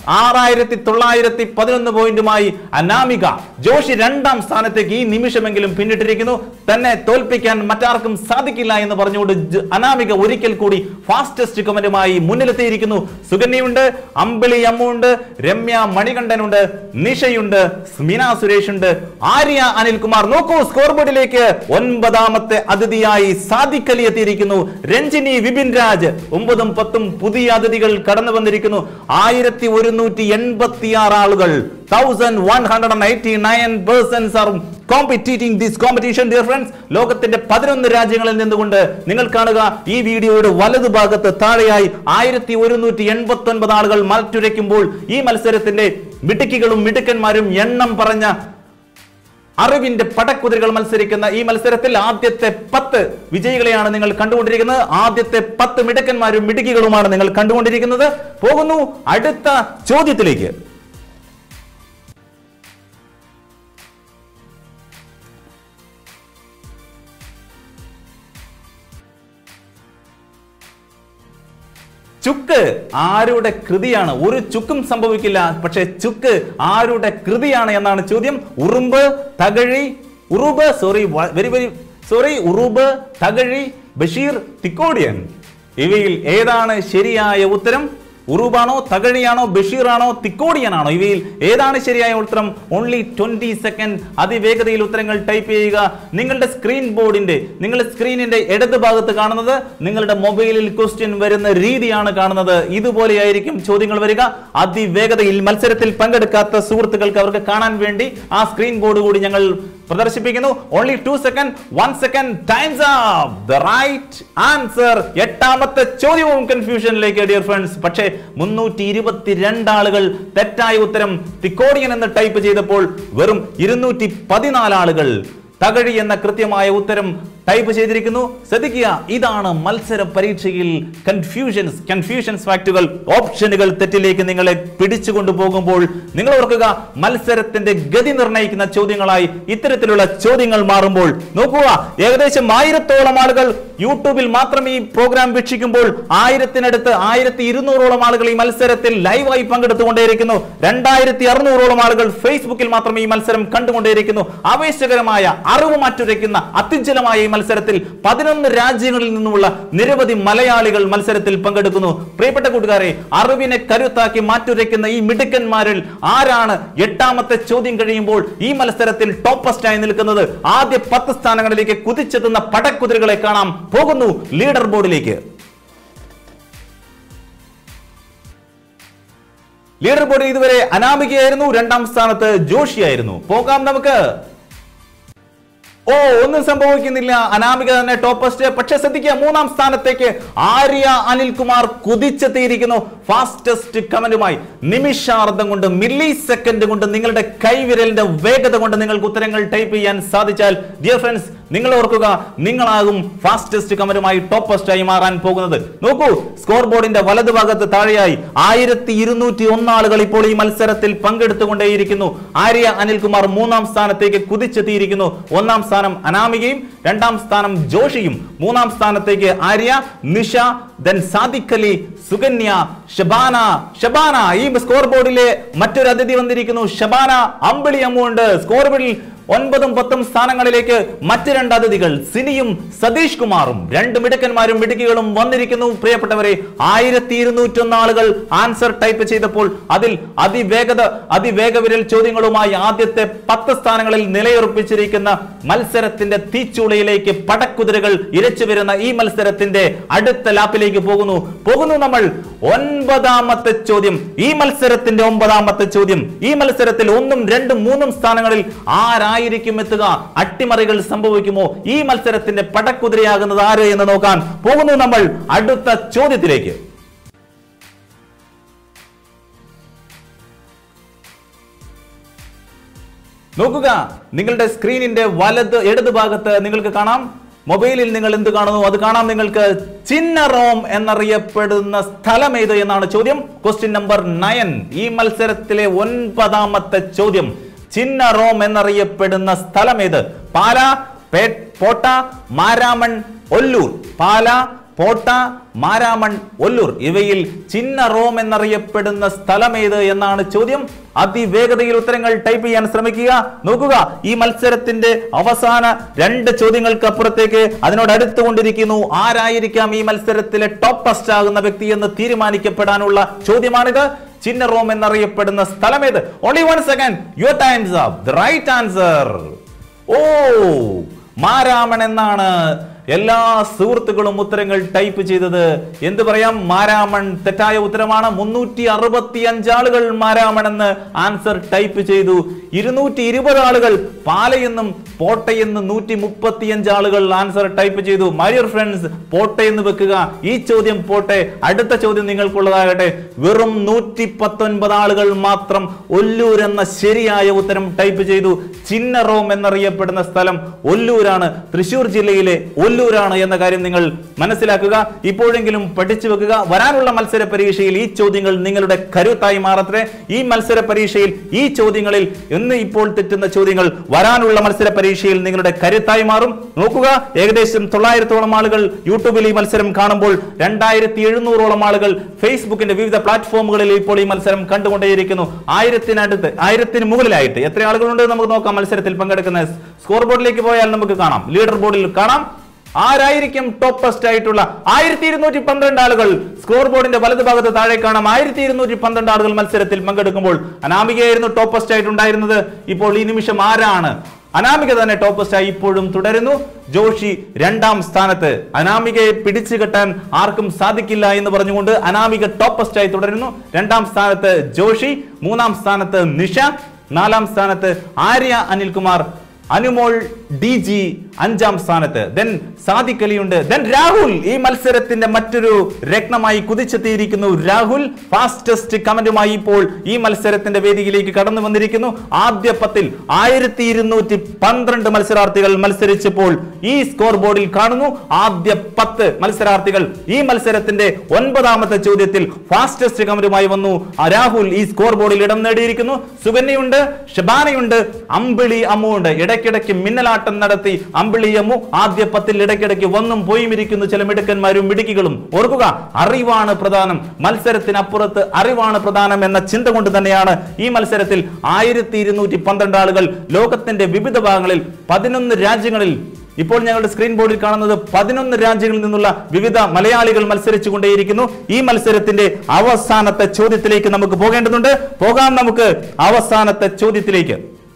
ആറായിരത്തി തൊള്ളായിരത്തി പതിനൊന്ന് പോയിന്റുമായി അനാമിക ജോഷി രണ്ടാം സ്ഥാനത്തേക്ക് ഈ നിമിഷമെങ്കിലും പിന്നിട്ടിരിക്കുന്നു തന്നെ തോൽപ്പിക്കാൻ മറ്റാർക്കും സാധിക്കില്ല എന്ന് പറഞ്ഞുകൊണ്ട് ജ- അനാമിക ഒരിക്കൽ കൂടി ഫാസ്റ്റസ്റ്റ് കമന്റുമായി മുന്നിലെത്തിയിരിക്കുന്നു സുകന്യയുണ്ട് അമ്പിളി അമ്മുണ്ട് രമ്യ മണികണ്ഠനുണ്ട് നിഷയുണ്ട് സ്മിന സുരേഷ് ഉണ്ട് ആര്യ അനിൽകുമാർ നോക്കൂ സ്കോർ ബോർഡിലേക്ക് ഒൻപതാമത്തെ അതിഥിയായി സാദിഖ് അലി എത്തിയിരിക്കുന്നു രഞ്ജിനി വിപിൻ രാജ് ഒമ്പതും പത്തും പുതിയ അതിഥികൾ കടന്നു വന്നിരിക്കുന്നു ആയിരത്തി ഒരുന്നൂറ്റി എൺപത്തി ആറ് ആളുകൾ thousand one hundred eighty nine persons are competing this competition dear friends ലോകത്തിന്റെ പതിനൊന്ന് രാജ്യങ്ങളിൽ നിന്നുകൊണ്ട് നിങ്ങൾ കാണുക ഈ വീഡിയോയുടെ വലതുഭാഗത്ത് താഴെയായി ആയിരത്തി ഒരുന്നൂറ്റി എൺപത്തി ഒൻപത് ആളുകൾ മറ്റുരയ്ക്കുമ്പോൾ ഈ മത്സരത്തിന്റെ മിടുക്കികളും മിടുക്കന്മാരും എണ്ണം പറഞ്ഞ അറിവിന്റെ പടക്കുതിരകൾ മത്സരിക്കുന്ന ഈ മത്സരത്തിൽ ആദ്യത്തെ പത്ത് വിജയികളെയാണ് നിങ്ങൾ കണ്ടുകൊണ്ടിരിക്കുന്നത് ആദ്യത്തെ പത്ത് മിടുക്കന്മാരും മിടുക്കികളുമാണ് നിങ്ങൾ കണ്ടുകൊണ്ടിരിക്കുന്നത് പോകുന്നു അടുത്ത ചോദ്യത്തിലേക്ക് ചുക്ക് ആരുടെ കൃതിയാണ് ഒരു ചുക്കും സംഭവിക്കില്ല പക്ഷെ ചുക്ക് ആരുടെ കൃതിയാണ് എന്നാണ് ചോദ്യം ഉറുമ്പ് Thakazhi Uroob sorry very very sorry Uroob Thakazhi Basheer Thikkodiyan ഇവയിൽ ഏതാണ് ശരിയായ ഉത്തരം ഉറൂബാണോ തകഴിയാണോ ബഷീറാണോ തിക്കോടിയനാണോ ഇവയിൽ ഏതാണ് ശരിയായ ഉത്തരം ഓൺലി ട്വന്റി സെക്കൻഡ് അതിവേഗതയിൽ ഉത്തരങ്ങൾ ടൈപ്പ് ചെയ്യുക നിങ്ങളുടെ സ്ക്രീൻ ബോർഡിന്റെ നിങ്ങളുടെ സ്ക്രീനിന്റെ ഇടത് ഭാഗത്ത് കാണുന്നത് നിങ്ങളുടെ മൊബൈലിൽ ക്വസ്റ്റ്യൻ വരുന്ന രീതിയാണ് കാണുന്നത് ഇതുപോലെയായിരിക്കും ചോദ്യങ്ങൾ വരിക അതിവേഗതയിൽ മത്സരത്തിൽ പങ്കെടുക്കാത്ത സുഹൃത്തുക്കൾക്ക് അവർക്ക് കാണാൻ വേണ്ടി ആ സ്ക്രീൻ ബോർഡ് കൂടി ഞങ്ങൾ പ്രദർശിപ്പിക്കുന്നു only two second one second time's up the right answer എട്ടാമത്തെ ചോദ്യവും കൺഫ്യൂഷനിലേക്ക് ഡിയർ ഫ്രണ്ട്സ് പക്ഷേ മുന്നൂറ്റി ഇരുപത്തിരണ്ട് ആളുകൾ തെറ്റായ ഉത്തരം തിക്കോടിയൻ എന്ന് ടൈപ്പ് ചെയ്തപ്പോൾ വെറും ഇരുന്നൂറ്റി പതിനാല് ആളുകൾ തകഴി എന്ന കൃത്യമായ ഉത്തരം ടൈപ്പ് ചെയ്തിരിക്കുന്നു ശ്രദ്ധിക്കുക ഇതാണ് മത്സര പരീക്ഷയിൽ കൺഫ്യൂഷൻസ് കൺഫ്യൂഷൻസ് ഫാക്ടുകൾ ഓപ്ഷനുകൾ തെറ്റിലേക്ക് നിങ്ങളെ പിടിച്ചുകൊണ്ടു പോകുമ്പോൾ നിങ്ങൾ ഓർക്കുക മത്സരത്തിന്റെ ഗതി നിർണ്ണയിക്കുന്ന ചോദ്യങ്ങളായി ഇത്തരത്തിലുള്ള ചോദ്യങ്ങൾ മാറുമ്പോൾ നോക്കുക ഏകദേശം ആയിരത്തോളം ആളുകൾ യൂട്യൂബിൽ മാത്രം ഈ പ്രോഗ്രാം വീക്ഷിക്കുമ്പോൾ ആയിരത്തിനടുത്ത് ആയിരത്തി ഇരുന്നൂറോളം ആളുകൾ ഈ മത്സരത്തിൽ ലൈവായി പങ്കെടുത്തുകൊണ്ടേയിരിക്കുന്നു രണ്ടായിരത്തി അറുന്നൂറോളം ആളുകൾ ഫേസ്ബുക്കിൽ മാത്രം ഈ മത്സരം കണ്ടുകൊണ്ടേയിരിക്കുന്നു ആവേശകരമായ അറിവ് മാറ്റുരയ്ക്കുന്ന അത്യുജ്വലമായ ഈ മത്സരത്തിൽ പതിനൊന്ന് രാജ്യങ്ങളിൽ നിന്നുമുള്ള നിരവധി മലയാളികൾ മത്സരത്തിൽ പങ്കെടുക്കുന്നു പ്രിയപ്പെട്ട കൂട്ടുകാരെ അറിവിനെ കരുത്താക്കി മാറ്റുരയ്ക്കുന്ന ഈ മിടുക്കന്മാരിൽ ആരാണ് എട്ടാമത്തെ ചോദ്യം കഴിയുമ്പോൾ ഈ മത്സരത്തിൽ ടോപ്പസ്റ്റായി നിൽക്കുന്നത് ആദ്യ പത്ത് സ്ഥാനങ്ങളിലേക്ക് കുതിച്ചെത്തുന്ന പടക്കുതിരകളെ കാണാം പോകുന്നു ലീഡർ ബോർഡിലേക്ക് ലീഡർ ബോർഡിൽ ഇതുവരെ അനാമികയായിരുന്നു രണ്ടാം സ്ഥാനത്ത് ജോഷിയായിരുന്നു പോകാം നമുക്ക് ഓ ഒന്നും സംഭവിക്കുന്നില്ല അനാമിക തന്നെ ടോപ്പസ്റ്റ് പക്ഷെ ശ്രദ്ധിക്കുക മൂന്നാം സ്ഥാനത്തേക്ക് ആര്യ അനിൽകുമാർ കുതിച്ചെത്തിയിരിക്കുന്നു ഫാസ്റ്റസ്റ്റ് കമന്റുമായി നിമിഷാർദ്ധം കൊണ്ട് മില്ലി സെക്കൻഡ് കൊണ്ട് നിങ്ങളുടെ കൈവിരലിന്റെ വേഗത കൊണ്ട് നിങ്ങൾക്ക് ഉത്തരങ്ങൾ ടൈപ്പ് ചെയ്യാൻ സാധിച്ചാൽ ഡിയർ ഫ്രണ്ട്സ് നിങ്ങൾ ഓർക്കുക നിങ്ങളാകും ഫാസ്റ്റസ്റ്റ് കമന്റുമായി ടോപ്പസ്റ്റായി മാറാൻ പോകുന്നത് നോക്കൂ സ്കോർ ബോർഡിന്റെ വലതുഭാഗത്ത് താഴെയായി ആയിരത്തി ഇരുന്നൂറ്റി ആളുകൾ ഇപ്പോൾ ഈ മത്സരത്തിൽ പങ്കെടുത്തുകൊണ്ടേയിരിക്കുന്നു ആര്യ അനിൽകുമാർ മൂന്നാം സ്ഥാനത്തേക്ക് കുതിച്ചെത്തിയിരിക്കുന്നു ഒന്നാം സ്ഥാനം അനാമികയും രണ്ടാം സ്ഥാനം ജോഷിയും മൂന്നാം സ്ഥാനത്തേക്ക് ആര്യ നിഷ ദെൻ സാദിഖ് അലി സുകന്യ ഷബാന ഷബാന ഈ സ്കോർ ബോർഡിലെ മറ്റൊരു അതിഥി വന്നിരിക്കുന്നു ഷബാന അമ്പിളി അമ്മുണ്ട് സ്കോർ ബോർഡിൽ ഒൻപതും പത്തും സ്ഥാനങ്ങളിലേക്ക് മറ്റ് രണ്ട് അതിഥികൾ സിനിയും സതീഷ് കുമാറും രണ്ട് മിടുക്കന്മാരും മിടുക്കികളും വന്നിരിക്കുന്നു പ്രിയപ്പെട്ടവരെ ആയിരത്തി ഇരുന്നൂറ്റൊന്ന് ആളുകൾ ആൻസർ ടൈപ്പ് ചെയ്തപ്പോൾ അതിൽ അതിവേഗത അതിവേഗവിരൽ ചോദ്യങ്ങളുമായി ആദ്യത്തെ പത്ത് സ്ഥാനങ്ങളിൽ നിലയുറപ്പിച്ചിരിക്കുന്ന മത്സരത്തിന്റെ തീച്ചൂളയിലേക്ക് പടക്കുതിരകൾ ഇരച്ചു വരുന്ന ഈ മത്സരത്തിന്റെ അടുത്ത ലാപ്പിലേക്ക് പോകുന്നു പോകുന്നു നമ്മൾ ഒൻപതാമത്തെ ചോദ്യം ഈ മത്സരത്തിന്റെ ഒമ്പതാമത്തെ ചോദ്യം ഈ മത്സരത്തിൽ ഒന്നും രണ്ടും മൂന്നും സ്ഥാനങ്ങളിൽ ആരായിരിക്കും എത്തുക അട്ടിമറികൾ സംഭവിക്കുമോ ഈ മത്സരത്തിന്റെ പടക്കുതിരയാകുന്നത് ആര് എന്ന് നോക്കാൻ പോകുന്നു നമ്മൾ അടുത്ത ചോദ്യത്തിലേക്ക് നോക്കുക നിങ്ങളുടെ സ്ക്രീനിന്റെ വലത് ഇടത് ഭാഗത്ത് നിങ്ങൾക്ക് കാണാം മൊബൈലിൽ നിങ്ങൾ എന്ത് കാണുന്നു അത് കാണാം നിങ്ങൾക്ക് ചിന്നറോം എന്നറിയപ്പെടുന്ന സ്ഥലം ഏത് എന്നാണ് ചോദ്യം ക്വസ്റ്റ്യൻ നമ്പർ നയൻ ഈ മത്സരത്തിലെ ഒൻപതാമത്തെ ചോദ്യം ചിന്നറോം എന്നറിയപ്പെടുന്ന സ്ഥലം ഏത് പാല പേ- പോട്ട മാരാമൺ ഒല്ലൂർ പാല പോട്ട മാരാമൺ ഒല്ലൂർ ഇവയിൽ ചിന്ന റോം എന്നറിയപ്പെടുന്ന സ്ഥലമേത് എന്നാണ് ചോദ്യം അതിവേഗതയിൽ ഉത്തരങ്ങൾ ടൈപ്പ് ചെയ്യാൻ ശ്രമിക്കുക നോക്കുക ഈ മത്സരത്തിന്റെ അവസാന രണ്ട് ചോദ്യങ്ങൾക്ക് അപ്പുറത്തേക്ക് അതിനോട് അടുത്തുകൊണ്ടിരിക്കുന്നു ആരായിരിക്കാം ഈ മത്സരത്തിലെ ടോപ്പ് ഫസ്റ്റ് ആകുന്ന വ്യക്തി എന്ന് തീരുമാനിക്കപ്പെടാനുള്ള ചോദ്യമാണിത് ചിന്ന റോം എന്നറിയപ്പെടുന്ന സ്ഥലമേത് only one second your time's up the right answer oh Maramon എന്നാണ് എല്ലാ സുഹൃത്തുക്കളും ഉത്തരങ്ങൾ ടൈപ്പ് ചെയ്തത് എന്ത് പറയാം മാരാമൺ തെറ്റായ ഉത്തരമാണ് മുന്നൂറ്റി അറുപത്തി അഞ്ചാളുകൾ മാരാമൺ എന്ന് ആൻസർ ടൈപ്പ് ചെയ്തു ഇരുന്നൂറ്റി ഇരുപത് ആളുകൾ പാലയെന്നും പോട്ടയെന്ന് നൂറ്റി മുപ്പത്തി അഞ്ച് ആളുകൾ ആൻസർ ടൈപ്പ് ചെയ്തു മൈ ഫ്രണ്ട്സ് പോട്ടയെന്ന് വെക്കുക ഈ ചോദ്യം പോട്ടെ അടുത്ത ചോദ്യം നിങ്ങൾക്കുള്ളതാകട്ടെ വെറും നൂറ്റി പത്തൊൻപത് ആളുകൾ മാത്രം ഒല്ലൂർ എന്ന ശരിയായ ഉത്തരം ടൈപ്പ് ചെയ്തു ചിന്നറോം എന്നറിയപ്പെടുന്ന സ്ഥലം ഒല്ലൂരാണ് തൃശൂർ ജില്ലയിലെ ഒല്ലൂരാണ് എന്ന കാര്യം നിങ്ങൾ മനസ്സിലാക്കുക ഇപ്പോഴെങ്കിലും പഠിച്ചു വെക്കുക വരാനുള്ള മത്സര പരീക്ഷയിൽ ഈ ചോദ്യങ്ങൾ നിങ്ങളുടെ കരുത്തായി മാറട്ടെ ഈ മത്സര പരീക്ഷയിൽ ഈ ചോദ്യങ്ങളിൽ എന്ന് ഇപ്പോൾ തെറ്റുന്ന ചോദ്യങ്ങൾ വരാനുള്ള മത്സര പരീക്ഷയിൽ നിങ്ങളുടെ കരുത്തായി മാറും നോക്കുക ഏകദേശം തൊള്ളായിരത്തോളം ആളുകൾ യൂട്യൂബിൽ ഈ മത്സരം കാണുമ്പോൾ രണ്ടായിരത്തി എഴുന്നൂറോളം ആളുകൾ ഫേസ്ബുക്കിന്റെ വിവിധ പ്ലാറ്റ്ഫോമുകളിൽ ഇപ്പോൾ ഈ മത്സരം കണ്ടുകൊണ്ടേയിരിക്കുന്നു ആയിരത്തിനടുത്ത് ആയിരത്തിന് മുകളിലായിട്ട് എത്ര ആളുകളുണ്ട് നമുക്ക് നോക്കാം മത്സരത്തിൽ പങ്കെടുക്കുന്ന സ്കോർ ബോർഡിലേക്ക് പോയാൽ നമുക്ക് കാണാം ലീഡർ ബോർഡിൽ കാണാം ആരായിരിക്കും ടോപ്പ് ഫസ്റ്റ് ആയിട്ടുള്ള ആയിരത്തി ഇരുന്നൂറ്റി പന്ത്രണ്ട് ആളുകൾ സ്കോർ ബോർഡിന്റെ വലതു ഭാഗത്ത് താഴെ കാണാം ആയിരത്തി ഇരുന്നൂറ്റി പന്ത്രണ്ട് ആളുകൾ മത്സരത്തിൽ പങ്കെടുക്കുമ്പോൾ അനാമികയായിരുന്നു ടോപ്പ് ഫസ്റ്റ് ആയിട്ടുണ്ടായിരുന്നത് ഇപ്പോൾ ഈ നിമിഷം ആരാണ് അനാമിക തന്നെ ടോപ്പ് ഫസ്റ്റ് ആയി ഇപ്പോഴും തുടരുന്നു ജോഷി രണ്ടാം സ്ഥാനത്ത് അനാമികയെ പിടിച്ചു കെട്ടാൻ ആർക്കും സാധിക്കില്ല എന്ന് പറഞ്ഞുകൊണ്ട് അനാമിക ടോപ്പ് ഫസ്റ്റ് ആയി തുടരുന്നു രണ്ടാം സ്ഥാനത്ത് ജോഷി മൂന്നാം സ്ഥാനത്ത് നിഷ നാലാം സ്ഥാനത്ത് ആര്യ അനിൽകുമാർ അനുമോൾ ഡി ജി അഞ്ചാം സ്ഥാനത്ത് ദെൻ സാദിഖ് അലിയുണ്ട് ദെൻ രാഹുൽ ഈ മത്സരത്തിന്റെ മറ്റൊരു രത്നമായി കുതിച്ചെത്തിയിരിക്കുന്നു രാഹുൽ ഫാസ്റ്റസ്റ്റ് കമന്റുമായി ഇപ്പോൾ ഈ മത്സരത്തിന്റെ വേദിയിലേക്ക് കടന്നു വന്നിരിക്കുന്നു ആദ്യ പത്തിൽ ആയിരത്തി ഇരുന്നൂറ്റി പന്ത്രണ്ട് മത്സരാർത്ഥികൾ മത്സരിച്ചപ്പോൾ ഈ സ്കോർ ബോർഡിൽ കാണുന്നു ആദ്യ പത്ത് മത്സരാർത്ഥികൾ ഈ മത്സരത്തിന്റെ ഒൻപതാമത്തെ ചോദ്യത്തിൽ ഫാസ്റ്റസ്റ്റ് കമന്റുമായി വന്നു ആ രാഹുൽ ഈ സ്കോർ ബോർഡിൽ ഇടം നേടിയിരിക്കുന്നു സുകന്യയുണ്ട് ഷബാനയുണ്ട് അമ്പിളി അമ്മുണ്ട് ഇടയ്ക്കിടയ്ക്ക് മിന്നലാട്ടം നടത്തി അമ്പിളി അമ്മു ആദ്യ പത്തിൽ ഇടയ്ക്കിടയ്ക്ക് വന്നും പോയും ഇരിക്കുന്നു ചില മിടുക്കന്മാരും മിടുക്കികളും ഓർക്കുക അറിവാണ് പ്രധാനം മത്സരത്തിനപ്പുറത്ത് അറിവാണ് പ്രധാനം എന്ന ചിന്ത കൊണ്ട് തന്നെയാണ് ഈ മത്സരത്തിൽ ആയിരത്തി ഇരുന്നൂറ്റി പന്ത്രണ്ട് ആളുകൾ ലോകത്തിന്റെ വിവിധ ഭാഗങ്ങളിൽ പതിനൊന്ന് രാജ്യങ്ങളിൽ ഇപ്പോൾ ഞങ്ങളുടെ സ്ക്രീൻ ബോർഡിൽ കാണുന്നത് പതിനൊന്ന് രാജ്യങ്ങളിൽ നിന്നുള്ള വിവിധ മലയാളികൾ മത്സരിച്ചു കൊണ്ടേയിരിക്കുന്നു ഈ മത്സരത്തിന്റെ അവസാനത്തെ ചോദ്യത്തിലേക്ക് നമുക്ക് പോകേണ്ടതുണ്ട് പോകാം നമുക്ക് അവസാനത്തെ ചോദ്യത്തിലേക്ക്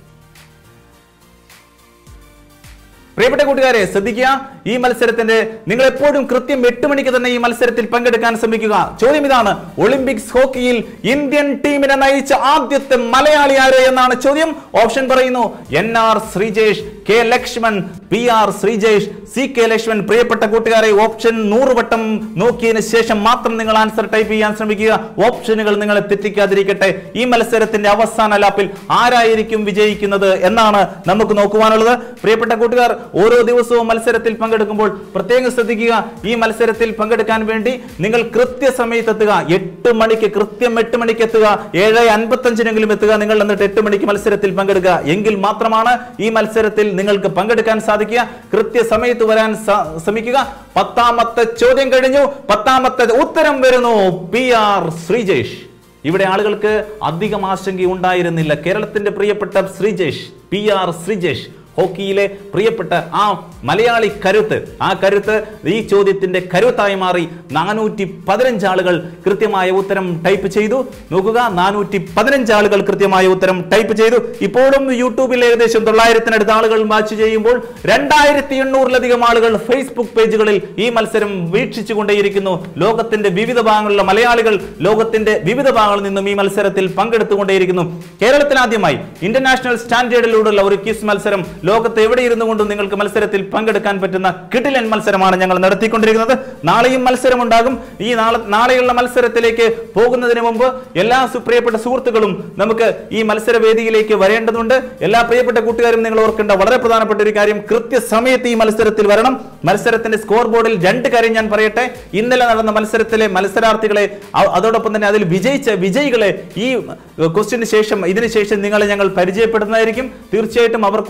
പ്രിയപ്പെട്ട കൂട്ടുകാരെ ശ്രദ്ധിക്കുക ഈ മത്സരത്തിന്റെ നിങ്ങൾ എപ്പോഴും കൃത്യം എട്ട് മണിക്ക് തന്നെ ഈ മത്സരത്തിൽ പങ്കെടുക്കാൻ ശ്രമിക്കുക ചോദ്യം ഇതാണ് ഒളിമ്പിക്സ് ഹോക്കിയിൽ ഇന്ത്യൻ ടീമിനെ നയിച്ച ആദ്യത്തെ മലയാളി ആര് എന്നാണ് ചോദ്യം ഓപ്ഷൻ പറയുന്നു N R Sreejesh K Laxman P R Sreejesh C K Laxman പ്രിയപ്പെട്ട കൂട്ടുകാരെ ഓപ്ഷൻ നൂറ് വട്ടം നോക്കിയതിന് ശേഷം മാത്രം നിങ്ങൾ ആൻസർ ടൈപ്പ് ചെയ്യാൻ ശ്രമിക്കുക ഓപ്ഷനുകൾ നിങ്ങളെ തെറ്റിക്കാതിരിക്കട്ടെ ഈ മത്സരത്തിന്റെ അവസാന ലാപ്പിൽ ആരായിരിക്കും വിജയിക്കുന്നത് എന്നാണ് നമുക്ക് നോക്കുവാനുള്ളത് പ്രിയപ്പെട്ട കൂട്ടുകാർ ഓരോ ദിവസവും മത്സരത്തിൽ പങ്കെടുക്കുമ്പോൾ പ്രത്യേകം ശ്രദ്ധിക്കുക ഈ മത്സരത്തിൽ പങ്കെടുക്കാൻ വേണ്ടി നിങ്ങൾ കൃത്യസമയത്ത് എത്തുക എട്ട് മണിക്ക് കൃത്യം എട്ട് മണിക്ക് എത്തുക ഏഴ് അൻപത്തഞ്ചിനെങ്കിലും എത്തുക നിങ്ങൾ എന്നിട്ട് എട്ട് മണിക്ക് മത്സരത്തിൽ പങ്കെടുക്കുക എങ്കിൽ മാത്രമാണ് ഈ മത്സരത്തിൽ നിങ്ങൾക്ക് പങ്കെടുക്കാൻ സാധിക്കുക കൃത്യസമയത്ത് വരാൻ സ- ശ്രമിക്കുക പത്താമത്തെ ചോദ്യം കഴിഞ്ഞു പത്താമത്തെ ഉത്തരം വരുന്നു പി ആർ ശ്രീജേഷ് ഇവിടെ ആളുകൾക്ക് അധികം ആശങ്ക ഉണ്ടായിരുന്നില്ല കേരളത്തിന്റെ പ്രിയപ്പെട്ട ശ്രീജേഷ് പി ആർ ശ്രീജേഷ് ഹോക്കിയിലെ പ്രിയപ്പെട്ട ആ മലയാളി കരുത്ത് ആ കരുത്ത് ഈ ചോദ്യത്തിന്റെ കരുത്തായി മാറി നാനൂറ്റി പതിനഞ്ച് ആളുകൾ കൃത്യമായ ഉത്തരം ടൈപ്പ് ചെയ്തു നോക്കുക നാനൂറ്റി പതിനഞ്ച് ആളുകൾ കൃത്യമായ ഉത്തരം ടൈപ്പ് ചെയ്തു ഇപ്പോഴും യൂട്യൂബിൽ ഏകദേശം തൊള്ളായിരത്തിനടുത്ത് ആളുകൾ മാച്ച് ചെയ്യുമ്പോൾ രണ്ടായിരത്തി എണ്ണൂറിലധികം ആളുകൾ ഫേസ്ബുക്ക് പേജുകളിൽ ഈ മത്സരം വീക്ഷിച്ചുകൊണ്ടേയിരിക്കുന്നു ലോകത്തിന്റെ വിവിധ ഭാഗങ്ങളിലുള്ള മലയാളികൾ ലോകത്തിന്റെ വിവിധ ഭാഗങ്ങളിൽ നിന്നും ഈ മത്സരത്തിൽ പങ്കെടുത്തുകൊണ്ടേയിരിക്കുന്നു കേരളത്തിൽ ആദ്യമായി ഇന്റർനാഷണൽ സ്റ്റാൻഡേർഡിലൂടെയുള്ള ഒരു ക്വിസ് മത്സരം ലോകത്ത് എവിടെ ഇരുന്നു കൊണ്ടും നിങ്ങൾക്ക് മത്സരത്തിൽ പങ്കെടുക്കാൻ പറ്റുന്ന കിടിലൻ മത്സരമാണ് ഞങ്ങൾ നടത്തിക്കൊണ്ടിരിക്കുന്നത് നാളെയും മത്സരമുണ്ടാകും ഈ നാളെ നാളെയുള്ള മത്സരത്തിലേക്ക് പോകുന്നതിന് മുമ്പ് എല്ലാ സു- പ്രിയപ്പെട്ട സുഹൃത്തുക്കളും നമുക്ക് ഈ മത്സരവേദിയിലേക്ക് വരേണ്ടതുണ്ട് എല്ലാ പ്രിയപ്പെട്ട കൂട്ടുകാരും നിങ്ങൾ ഓർക്കേണ്ട വളരെ പ്രധാനപ്പെട്ട ഒരു കാര്യം കൃത്യസമയത്ത് ഈ മത്സരത്തിൽ വരണം മത്സരത്തിന്റെ സ്കോർ ബോർഡിൽ രണ്ട് കാര്യം ഞാൻ പറയട്ടെ ഇന്നലെ നടന്ന മത്സരത്തിലെ മത്സരാർത്ഥികളെ അ- അതോടൊപ്പം തന്നെ അതിൽ വിജയിച്ച വിജയികളെ ഈ ക്വസ്റ്റിന് ശേഷം ഇതിന് ശേഷം നിങ്ങളെ ഞങ്ങൾ പരിചയപ്പെടുന്നതായിരിക്കും തീർച്ചയായിട്ടും അവർക്കുള്ള സമ്മാനം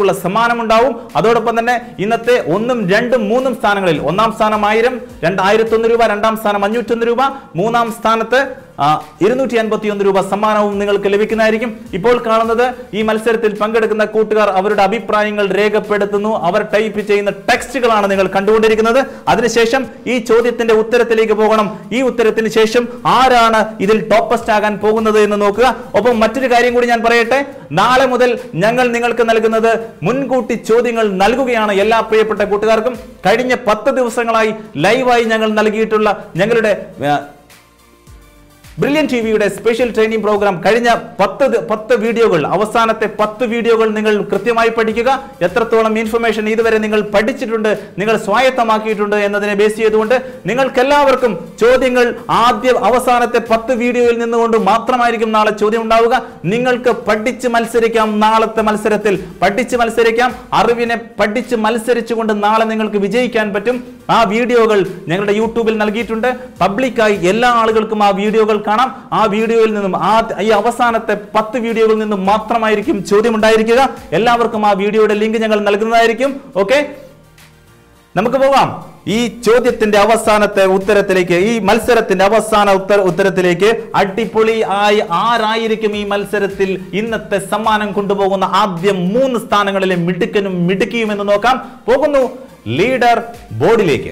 സമ്മാനമുണ്ടാവും അതോടൊപ്പം തന്നെ ഇന്നത്തെ ഒന്നും രണ്ടും മൂന്നും സ്ഥാനങ്ങളിൽ ഒന്നാം സ്ഥാനം ആയിരം രണ്ടായിരത്തി ഒന്ന് രൂപ രണ്ടാം സ്ഥാനം അഞ്ഞൂറ്റൊന്ന് രൂപ മൂന്നാം സ്ഥാനത്ത് ഇരുന്നൂറ്റി അൻപത്തി ഒന്ന് രൂപ സമ്മാനവും നിങ്ങൾക്ക് ലഭിക്കുന്നതായിരിക്കും ഇപ്പോൾ കാണുന്നത് ഈ മത്സരത്തിൽ പങ്കെടുക്കുന്ന കൂട്ടുകാർ അവരുടെ അഭിപ്രായങ്ങൾ രേഖപ്പെടുത്തുന്നു അവർ ടൈപ്പ് ചെയ്യുന്ന ടെക്സ്റ്റുകളാണ് നിങ്ങൾ കണ്ടുകൊണ്ടിരിക്കുന്നത് അതിനുശേഷം ഈ ചോദ്യത്തിന്റെ ഉത്തരത്തിലേക്ക് പോകണം ഈ ഉത്തരത്തിന് ശേഷം ആരാണ് ഇതിൽ ടോപ്പസ്റ്റ് ആകാൻ പോകുന്നത് എന്ന് നോക്കുക ഒപ്പം മറ്റൊരു കാര്യം കൂടി ഞാൻ പറയട്ടെ നാളെ മുതൽ ഞങ്ങൾ നിങ്ങൾക്ക് നൽകുന്നത് മുൻകൂട്ടി ചോദ്യങ്ങൾ നൽകുകയാണ് എല്ലാ പ്രിയപ്പെട്ട കൂട്ടുകാർക്കും കഴിഞ്ഞ പത്ത് ദിവസങ്ങളായി ലൈവായി ഞങ്ങൾ നൽകിയിട്ടുള്ള ഞങ്ങളുടെ ആ, ബ്രില്യൻ ടി വിയുടെ സ്പെഷ്യൽ ട്രെയിനിങ് പ്രോഗ്രാം കഴിഞ്ഞ പത്ത് ദി- പത്ത് വീഡിയോകൾ അവസാനത്തെ പത്ത് വീഡിയോകൾ നിങ്ങൾ കൃത്യമായി പഠിക്കുക എത്രത്തോളം ഇൻഫർമേഷൻ ഇതുവരെ നിങ്ങൾ പഠിച്ചിട്ടുണ്ട് നിങ്ങൾ സ്വായത്തമാക്കിയിട്ടുണ്ട് എന്നതിനെ ബേസ് ചെയ്തുകൊണ്ട് നിങ്ങൾക്ക് എല്ലാവർക്കും ചോദ്യങ്ങൾ ആദ്യ അവസാനത്തെ പത്ത് വീഡിയോയിൽ നിന്നുകൊണ്ട് മാത്രമായിരിക്കും നാളെ ചോദ്യം ഉണ്ടാവുക നിങ്ങൾക്ക് പഠിച്ച് മത്സരിക്കാം നാളത്തെ മത്സരത്തിൽ പഠിച്ച് മത്സരിക്കാം അറിവിനെ പഠിച്ച് മത്സരിച്ചുകൊണ്ട് നാളെ നിങ്ങൾക്ക് വിജയിക്കാൻ പറ്റും ആ വീഡിയോകൾ ഞങ്ങളുടെ യൂട്യൂബിൽ നൽകിയിട്ടുണ്ട് പബ്ലിക്കായി എല്ലാ ആളുകൾക്കും ആ വീഡിയോകൾ കാണാം ആ വീഡിയോയിൽ നിന്നും ആ ഈ അവസാനത്തെ പത്ത് വീഡിയോകളിൽ നിന്നും മാത്രമായിരിക്കും ചോദ്യം ഉണ്ടായിരിക്കുക എല്ലാവർക്കും ആ വീഡിയോയുടെ ലിങ്ക് ഞങ്ങൾ നൽകുന്നതായിരിക്കും ഓക്കെ നമുക്ക് പോകാം ഈ ചോദ്യത്തിന്റെ അവസാനത്തെ ഉത്തരത്തിലേക്ക് ഈ മത്സരത്തിന്റെ അവസാന ഉത്തര ഉത്തരത്തിലേക്ക് അടിപൊളി ആയി ആരായിരിക്കും ഈ മത്സരത്തിൽ ഇന്നത്തെ സമ്മാനം കൊണ്ടുപോകുന്ന ആദ്യം മൂന്ന് സ്ഥാനങ്ങളിലെ മിടുക്കനും മിടുക്കിയും എന്ന് നോക്കാം പോകുന്നു ലീഡർ ബോർഡിലേക്ക്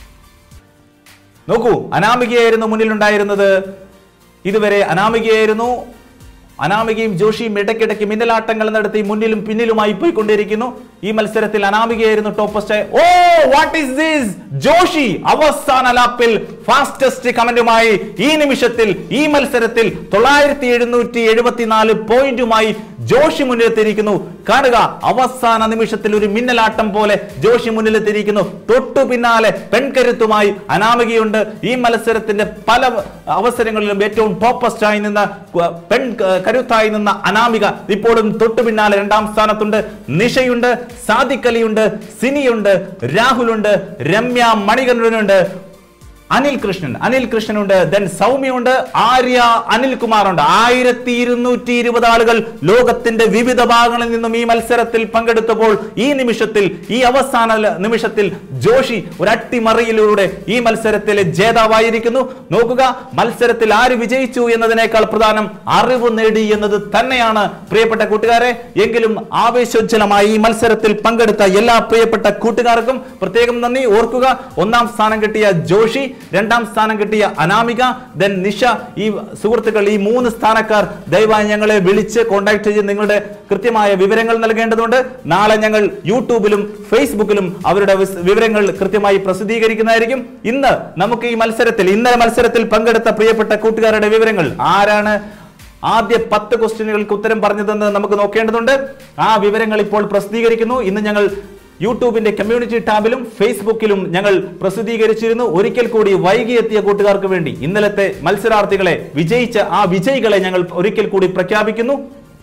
നോക്കൂ അനാമികയായിരുന്നു മുന്നിലുണ്ടായിരുന്നത് ഇതുവരെ അനാമികയായിരുന്നു അനാമികയും ജോഷിയും ഇടയ്ക്കിടയ്ക്ക് മിന്നലാട്ടങ്ങൾ നടത്തി മുന്നിലും പിന്നിലുമായി പോയിക്കൊണ്ടിരിക്കുന്നു ഈ മത്സരത്തിൽ അനാമികയായിരുന്നു toppest oh what is this Joshy അവസാന ലാപ്പിൽ ഫാസ്റ്റസ്റ്റ് കമന്റുമായി ഈ നിമിഷത്തിൽ ഈ മത്സരത്തിൽ തൊള്ളായിരത്തി എഴുന്നൂറ്റി എഴുപത്തിനാല് പോയിന്റുമായി ജോഷി മുന്നിലെത്തിയിരിക്കുന്നു കാണുക അവസാന നിമിഷത്തിൽ ഒരു മിന്നലാട്ടം പോലെ ജോഷി മുന്നിലെത്തിയിരിക്കുന്നു തൊട്ടു പിന്നാലെ പെൺകരുത്തുമായി അനാമികയുണ്ട് ഈ മത്സരത്തിന്റെ പല അവസരങ്ങളിലും ഏറ്റവും ടോപ്പസ്റ്റ് ആയി നിന്ന ക- പെൺ ക- കരുത്തായി നിന്ന അനാമിക ഇപ്പോഴും തൊട്ടു പിന്നാലെ രണ്ടാം സ്ഥാനത്തുണ്ട് നിഷയുണ്ട് സാദിഖ് അലിയുണ്ട് സിനിയുണ്ട് രാഹുലുണ്ട് രമ്യ മണികണ്ഠനുണ്ട് അനിൽ കൃഷ്ണൻ അനിൽ കൃഷ്ണനുണ്ട് ദെൻ സൗമ്യയുണ്ട് ആര്യ അനിൽ കുമാറുണ്ട് ആയിരത്തി ഇരുന്നൂറ്റി ഇരുപത് ആളുകൾ ലോകത്തിന്റെ വിവിധ ഭാഗങ്ങളിൽ നിന്നും ഈ മത്സരത്തിൽ പങ്കെടുത്തപ്പോൾ ഈ നിമിഷത്തിൽ ഈ അവസാന ല- നിമിഷത്തിൽ ജോഷി ഒരു അട്ടിമറിയിലൂടെ ഈ മത്സരത്തിലെ ജേതാവായിരിക്കുന്നു നോക്കുക മത്സരത്തിൽ ആര് വിജയിച്ചു എന്നതിനേക്കാൾ പ്രധാനം അറിവ് നേടി എന്നത് തന്നെയാണ് പ്രിയപ്പെട്ട കൂട്ടുകാരെ എങ്കിലും ആവേശോജ്വലമായി ഈ മത്സരത്തിൽ പങ്കെടുത്ത എല്ലാ പ്രിയപ്പെട്ട കൂട്ടുകാർക്കും പ്രത്യേകം നന്ദി ഓർക്കുക ഒന്നാം സ്ഥാനം കിട്ടിയ ജോഷി രണ്ടാം സ്ഥാനം കിട്ടിയ അനാമിക ദെൻ നിഷ ഈ സുഹൃത്തുക്കൾ ഈ മൂന്ന് സ്ഥാനക്കാർ ദയവായി ഞങ്ങളെ വിളിച്ച് കോൺടാക്ട് ചെയ്ത് നിങ്ങളുടെ കൃത്യമായ വിവരങ്ങൾ നൽകേണ്ടതുണ്ട് നാളെ ഞങ്ങൾ യൂട്യൂബിലും ഫേസ്ബുക്കിലും അവരുടെ വിസ്- വിവരങ്ങൾ കൃത്യമായി പ്രസിദ്ധീകരിക്കുന്നതായിരിക്കും ഇന്ന് നമുക്ക് ഈ മത്സരത്തിൽ ഇന്നലെ മത്സരത്തിൽ പങ്കെടുത്ത പ്രിയപ്പെട്ട കൂട്ടുകാരുടെ വിവരങ്ങൾ ആരാണ് ആദ്യ പത്ത് ക്വസ്റ്റ്യനുകൾക്ക് ഉത്തരം പറഞ്ഞതെന്ന് നമുക്ക് നോക്കേണ്ടതുണ്ട് ആ വിവരങ്ങൾ ഇപ്പോൾ പ്രസിദ്ധീകരിക്കുന്നു ഇന്ന് ഞങ്ങൾ യൂട്യൂബിന്റെ കമ്മ്യൂണിറ്റി ടാബിലും ഫേസ്ബുക്കിലും ഞങ്ങൾ പ്രസിദ്ധീകരിച്ചിരുന്നു ഒരിക്കൽ കൂടി വൈകിയെത്തിയ കൂട്ടുകാർക്ക് വേണ്ടി ഇന്നലത്തെ മത്സരാർത്ഥികളെ വിജയിച്ച ആ വിജയികളെ ഞങ്ങൾ ഒരിക്കൽ കൂടി പ്രഖ്യാപിക്കുന്നു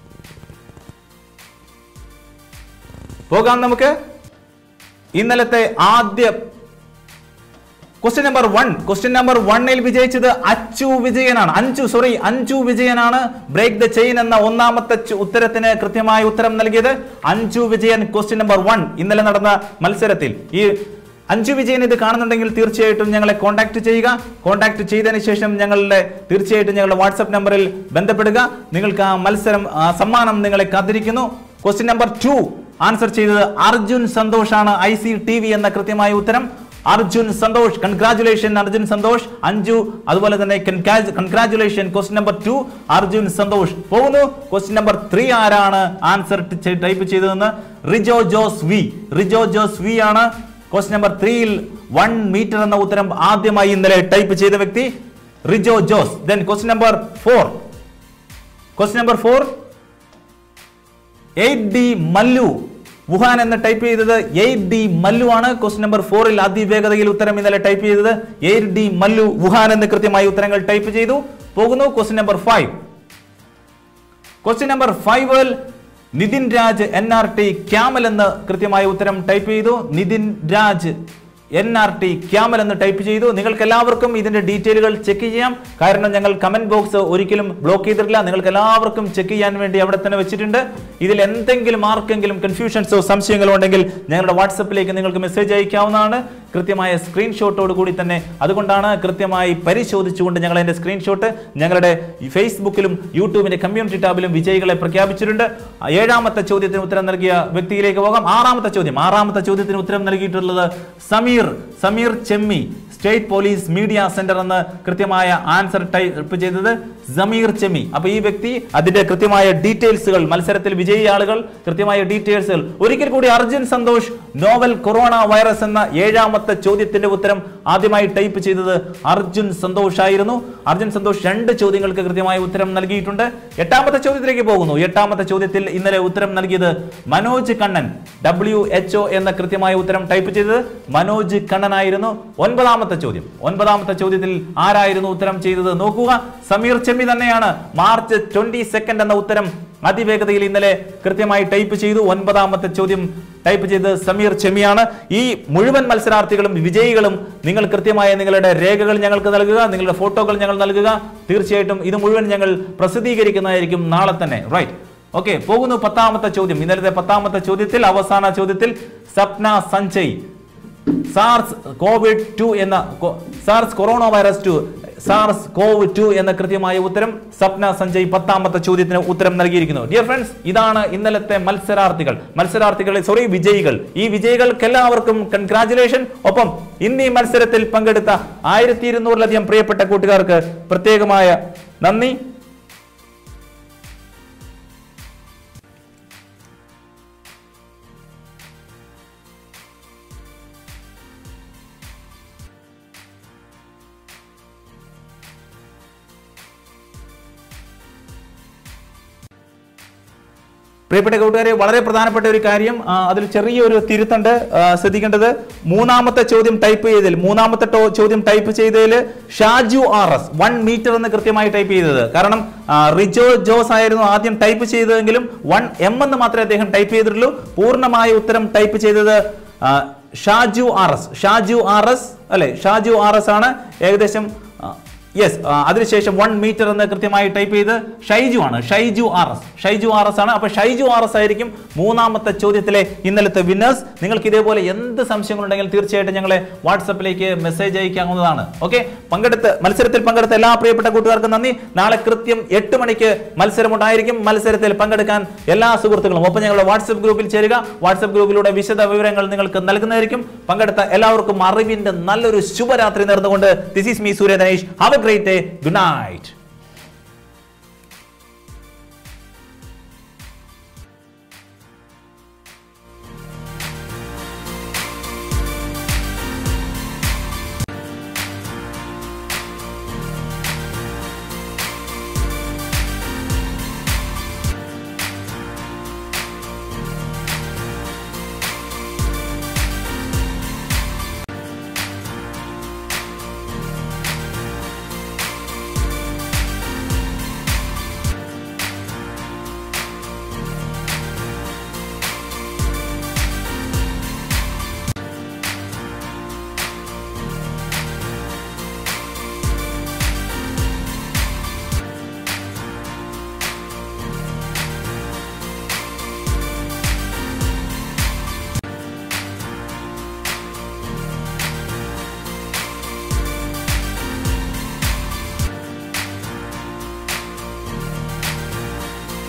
പോകാം നമുക്ക് ഇന്നലത്തെ ആദ്യ question number one question number വണ്ണിൽ വിജയിച്ചത് അച്ചു വിജയനാണ് അഞ്ചു സോറി അഞ്ചു വിജയനാണ് ബ്രേക്ക് ദ ചെയിൻ എന്ന ഒന്നാമത്തെ ചു- ഉത്തരത്തിന് കൃത്യമായ ഉത്തരം നൽകിയത് Anju Vijayan question number one ഇന്നലെ നടന്ന മത്സരത്തിൽ ഈ അഞ്ചു വിജയൻ ഇത് കാണുന്നുണ്ടെങ്കിൽ തീർച്ചയായിട്ടും ഞങ്ങളെ കോൺടാക്ട് ചെയ്യുക കോൺടാക്ട് ചെയ്തതിന് ശേഷം ഞങ്ങളുടെ തീർച്ചയായിട്ടും ഞങ്ങളുടെ വാട്സപ്പ് നമ്പറിൽ ബന്ധപ്പെടുക നിങ്ങൾക്ക് ആ മത്സരം ആ സമ്മാനം നിങ്ങളെ കാത്തിരിക്കുന്നു ക്വസ്റ്റ്യൻ നമ്പർ ടു ആൻസർ ചെയ്തത് അർജുൻ സന്തോഷാണ് ഐ സി ടി വി എന്ന കൃത്യമായ ഉത്തരം അർജുൻ സന്തോഷ് കൺഗ്രാറ്റുലേഷൻ അർജുൻ സന്തോഷ് അഞ്ജു അതുപോലെ തന്നെ congratulation question number two Arjun Santhosh പോകുന്നു ക്വസ്റ്റ്യൻ നമ്പർ ത്രീ ആരാണ് ആൻസർ ടൈപ്പ് ചെയ്തതെന്ന് റിജോ ജോസ് വി റിജോ ജോസ് വി ആണ് ക്വസ്റ്റ്യൻ നമ്പർ ത്രീയിൽ വൺ മീറ്റർ എന്ന ഉത്തരം ആദ്യമായി ഇന്നലെ ടൈപ്പ് ചെയ്ത വ്യക്തി Rijo Jose then question number four question number four eight D Mallu Wuhan എന്ന് ടൈപ്പ് ചെയ്തത് എയ്റ്റ് ഡി മല്ലു ആണ് ക്വസ്റ്റ്യൻ നമ്പർ ഫോറിൽ അതിവേഗതയിൽ ഉത്തരം ഇന്നലെ ടൈപ്പ് ചെയ്തത് എയ്റ്റ് ഡി മല്ലു വുഹാൻ എന്ന് കൃത്യമായി ഉത്തരങ്ങൾ ടൈപ്പ് ചെയ്തു പോകുന്നു question number five question number ഫൈവിൽ Nithin Raj N R T camel എന്ന് കൃത്യമായ ഉത്തരം ടൈപ്പ് ചെയ്തു Nithin Raj N R T camel എന്ന് ടൈപ്പ് ചെയ്തു നിങ്ങൾക്ക് എല്ലാവർക്കും ഇതിന്റെ ഡീറ്റെയിലുകൾ ചെക്ക് ചെയ്യാം കാരണം ഞങ്ങൾ കമന്റ് ബോക്സ് ഒരിക്കലും ബ്ലോക്ക് ചെയ്തിട്ടില്ല നിങ്ങൾക്ക് എല്ലാവർക്കും ചെക്ക് ചെയ്യാൻ വേണ്ടി അവിടെ തന്നെ വെച്ചിട്ടുണ്ട് ഇതിൽ എന്തെങ്കിലും ആർക്കെങ്കിലും കൺഫ്യൂഷൻസോ സംശയങ്ങളോ ഉണ്ടെങ്കിൽ ഞങ്ങളുടെ വാട്സപ്പിലേക്ക് നിങ്ങൾക്ക് മെസ്സേജ് അയക്കാവുന്നതാണ് കൃത്യമായ സ്ക്രീൻഷോട്ടോട് കൂടി തന്നെ അതുകൊണ്ടാണ് കൃത്യമായി പരിശോധിച്ചുകൊണ്ട് ഞങ്ങൾ അതിന്റെ സ്ക്രീൻഷോട്ട് ഞങ്ങളുടെ ഈ ഫേസ്ബുക്കിലും യൂട്യൂബിന്റെ കമ്മ്യൂണിറ്റി ടാബിലും വിജയികളെ പ്രഖ്യാപിച്ചിട്ടുണ്ട് ഏഴാമത്തെ ചോദ്യത്തിന് ഉത്തരം നൽകിയ വ്യക്തിയിലേക്ക് പോകാം ആറാമത്തെ ചോദ്യം ആറാമത്തെ ചോദ്യത്തിന് ഉത്തരം നൽകിയിട്ടുള്ളത് Sameer Sameer Chemmi state police media center എന്ന് കൃത്യമായ ആൻസർ ടൈപ്പ് ചെയ്തത് സമീർ ചെമ്മി അപ്പൊ ഈ വ്യക്തി അതിന്റെ കൃത്യമായ ഡീറ്റെയിൽസുകൾ മത്സരത്തിൽ വിജയി ആളുകൾ കൃത്യമായ ഡീറ്റെയിൽസുകൾ ഒരിക്കൽ കൂടി Arjun Santhosh novel corona virus എന്ന ഏഴാമത്തെ ചോദ്യത്തിന്റെ ഉത്തരം ആദ്യമായി ടൈപ്പ് ചെയ്തത് അർജുൻ സന്തോഷ് ആയിരുന്നു അർജുൻ സന്തോഷ് രണ്ട് ചോദ്യങ്ങൾക്ക് കൃത്യമായ ഉത്തരം നൽകിയിട്ടുണ്ട് എട്ടാമത്തെ ചോദ്യത്തിലേക്ക് പോകുന്നു എട്ടാമത്തെ ചോദ്യത്തിൽ ഇന്നലെ ഉത്തരം നൽകിയത് മനോജ് കണ്ണൻ ഡബ്ല്യു എച്ച് എന്ന കൃത്യമായ ഉത്തരം ടൈപ്പ് ചെയ്തത് മനോജ് കണ്ണൻ ആയിരുന്നു ഒൻപതാമത്തെ ചോദ്യം ഒൻപതാമത്തെ ചോദ്യത്തിൽ ആരായിരുന്നു ഉത്തരം ചെയ്തത് നോക്കുക സമീർ ചെമ്മി തന്നെയാണ് മാർച്ച് ട്വന്റി സെക്കൻഡ് എന്ന ഉത്തരം അതിവേഗതയിൽ ഇന്നലെ കൃത്യമായി ടൈപ്പ് ചെയ്തു ഒൻപതാമത്തെ ചോദ്യം ടൈപ്പ് ചെയ്ത് സമീർ ചെമ്മിയാണ് ഈ മുഴുവൻ മത്സരാർത്ഥികളും വിജയികളും നിങ്ങൾ കൃത്യമായ നിങ്ങളുടെ രേഖകൾ ഞങ്ങൾക്ക് നൽകുക നിങ്ങളുടെ ഫോട്ടോകൾ ഞങ്ങൾ നൽകുക തീർച്ചയായിട്ടും ഇത് മുഴുവൻ ഞങ്ങൾ പ്രസിദ്ധീകരിക്കുന്നതായിരിക്കും നാളെ തന്നെ റൈറ്റ് ഓക്കെ പോകുന്നു പത്താമത്തെ ചോദ്യം ഇന്നലത്തെ പത്താമത്തെ ചോദ്യത്തിൽ അവസാന ചോദ്യത്തിൽ Sapna Sanjay SARS covid two എന്ന കൊ- SARS corona virus two SARS CoV two എന്ന കൃത്യമായ ഉത്തരം സപ്ന സഞ്ജയ് പത്താമത്തെ ചോദ്യത്തിന് ഉത്തരം നൽകിയിരിക്കുന്നു ഡിയർ ഫ്രണ്ട്സ് ഇതാണ് ഇന്നലത്തെ മത്സരാർത്ഥികൾ മത്സരാർത്ഥികളെ സോറി വിജയികൾ ഈ വിജയികൾക്ക് എല്ലാവർക്കും കൺഗ്രാചുലേഷൻ ഒപ്പം ഇന്ന് ഈ മത്സരത്തിൽ പങ്കെടുത്ത ആയിരത്തി ഇരുന്നൂറിലധികം പ്രിയപ്പെട്ട കൂട്ടുകാർക്ക് പ്രത്യേകമായ നന്ദി പ്രിയപ്പെട്ട കൂട്ടുകാരെ വളരെ പ്രധാനപ്പെട്ട ഒരു കാര്യം ആ, അതിൽ ചെറിയൊരു തിരുത്തുണ്ട് ആ, ശ്രദ്ധിക്കേണ്ടത് മൂന്നാമത്തെ ചോദ്യം ടൈപ്പ് ചെയ്തതിൽ മൂന്നാമത്തെ ടോ- ചോദ്യം ടൈപ്പ് ചെയ്തതിൽ Shaju R S one meter എന്ന് കൃത്യമായി ടൈപ്പ് ചെയ്തത് കാരണം ആ, റിജോ ജോസ് ആയിരുന്നു ആദ്യം ടൈപ്പ് ചെയ്തതെങ്കിലും വൺ എം എന്ന് മാത്രമേ അദ്ദേഹം ടൈപ്പ് ചെയ്തിട്ടുള്ളൂ പൂർണ്ണമായ ഉത്തരം ടൈപ്പ് ചെയ്തത് ആ, Shaju R S Shaju R S അല്ലെ ഷാജു ആർ എസ് ആണ് ഏകദേശം യെസ് അതിനുശേഷം വൺ മീറ്റർ എന്ന് കൃത്യമായി ടൈപ്പ് ചെയ്ത് ഷൈജു ആണ് Shaiju R S Shaiju R S ആണ് അപ്പൊ ഷൈജു ആർ എസ് ആയിരിക്കും മൂന്നാമത്തെ ചോദ്യത്തിലെ ഇന്നലത്തെ വിന്നേഴ്സ് നിങ്ങൾക്ക് ഇതേപോലെ എന്ത് സംശയങ്ങളുണ്ടെങ്കിൽ തീർച്ചയായിട്ടും ഞങ്ങളെ വാട്സപ്പിലേക്ക് മെസ്സേജ് അയക്കാവുന്നതാണ് ഓക്കെ പങ്കെടുത്ത് മത്സരത്തിൽ പങ്കെടുത്ത എല്ലാ പ്രിയപ്പെട്ട കൂട്ടുകാർക്കും നന്ദി നാളെ കൃത്യം എട്ട് മണിക്ക് മത്സരം ഉണ്ടായിരിക്കും മത്സരത്തിൽ പങ്കെടുക്കാൻ എല്ലാ സുഹൃത്തുക്കളും ഒപ്പം ഞങ്ങളുടെ വാട്സപ്പ് ഗ്രൂപ്പിൽ ചേരുക വാട്സപ്പ് ഗ്രൂപ്പിലൂടെ വിശദ വിവരങ്ങൾ നിങ്ങൾക്ക് നൽകുന്നതായിരിക്കും പങ്കെടുത്ത എല്ലാവർക്കും അറിവിന്റെ നല്ലൊരു ശുഭരാത്രി നേർന്നുകൊണ്ട് this is me Surya Dhanesh have a great day good night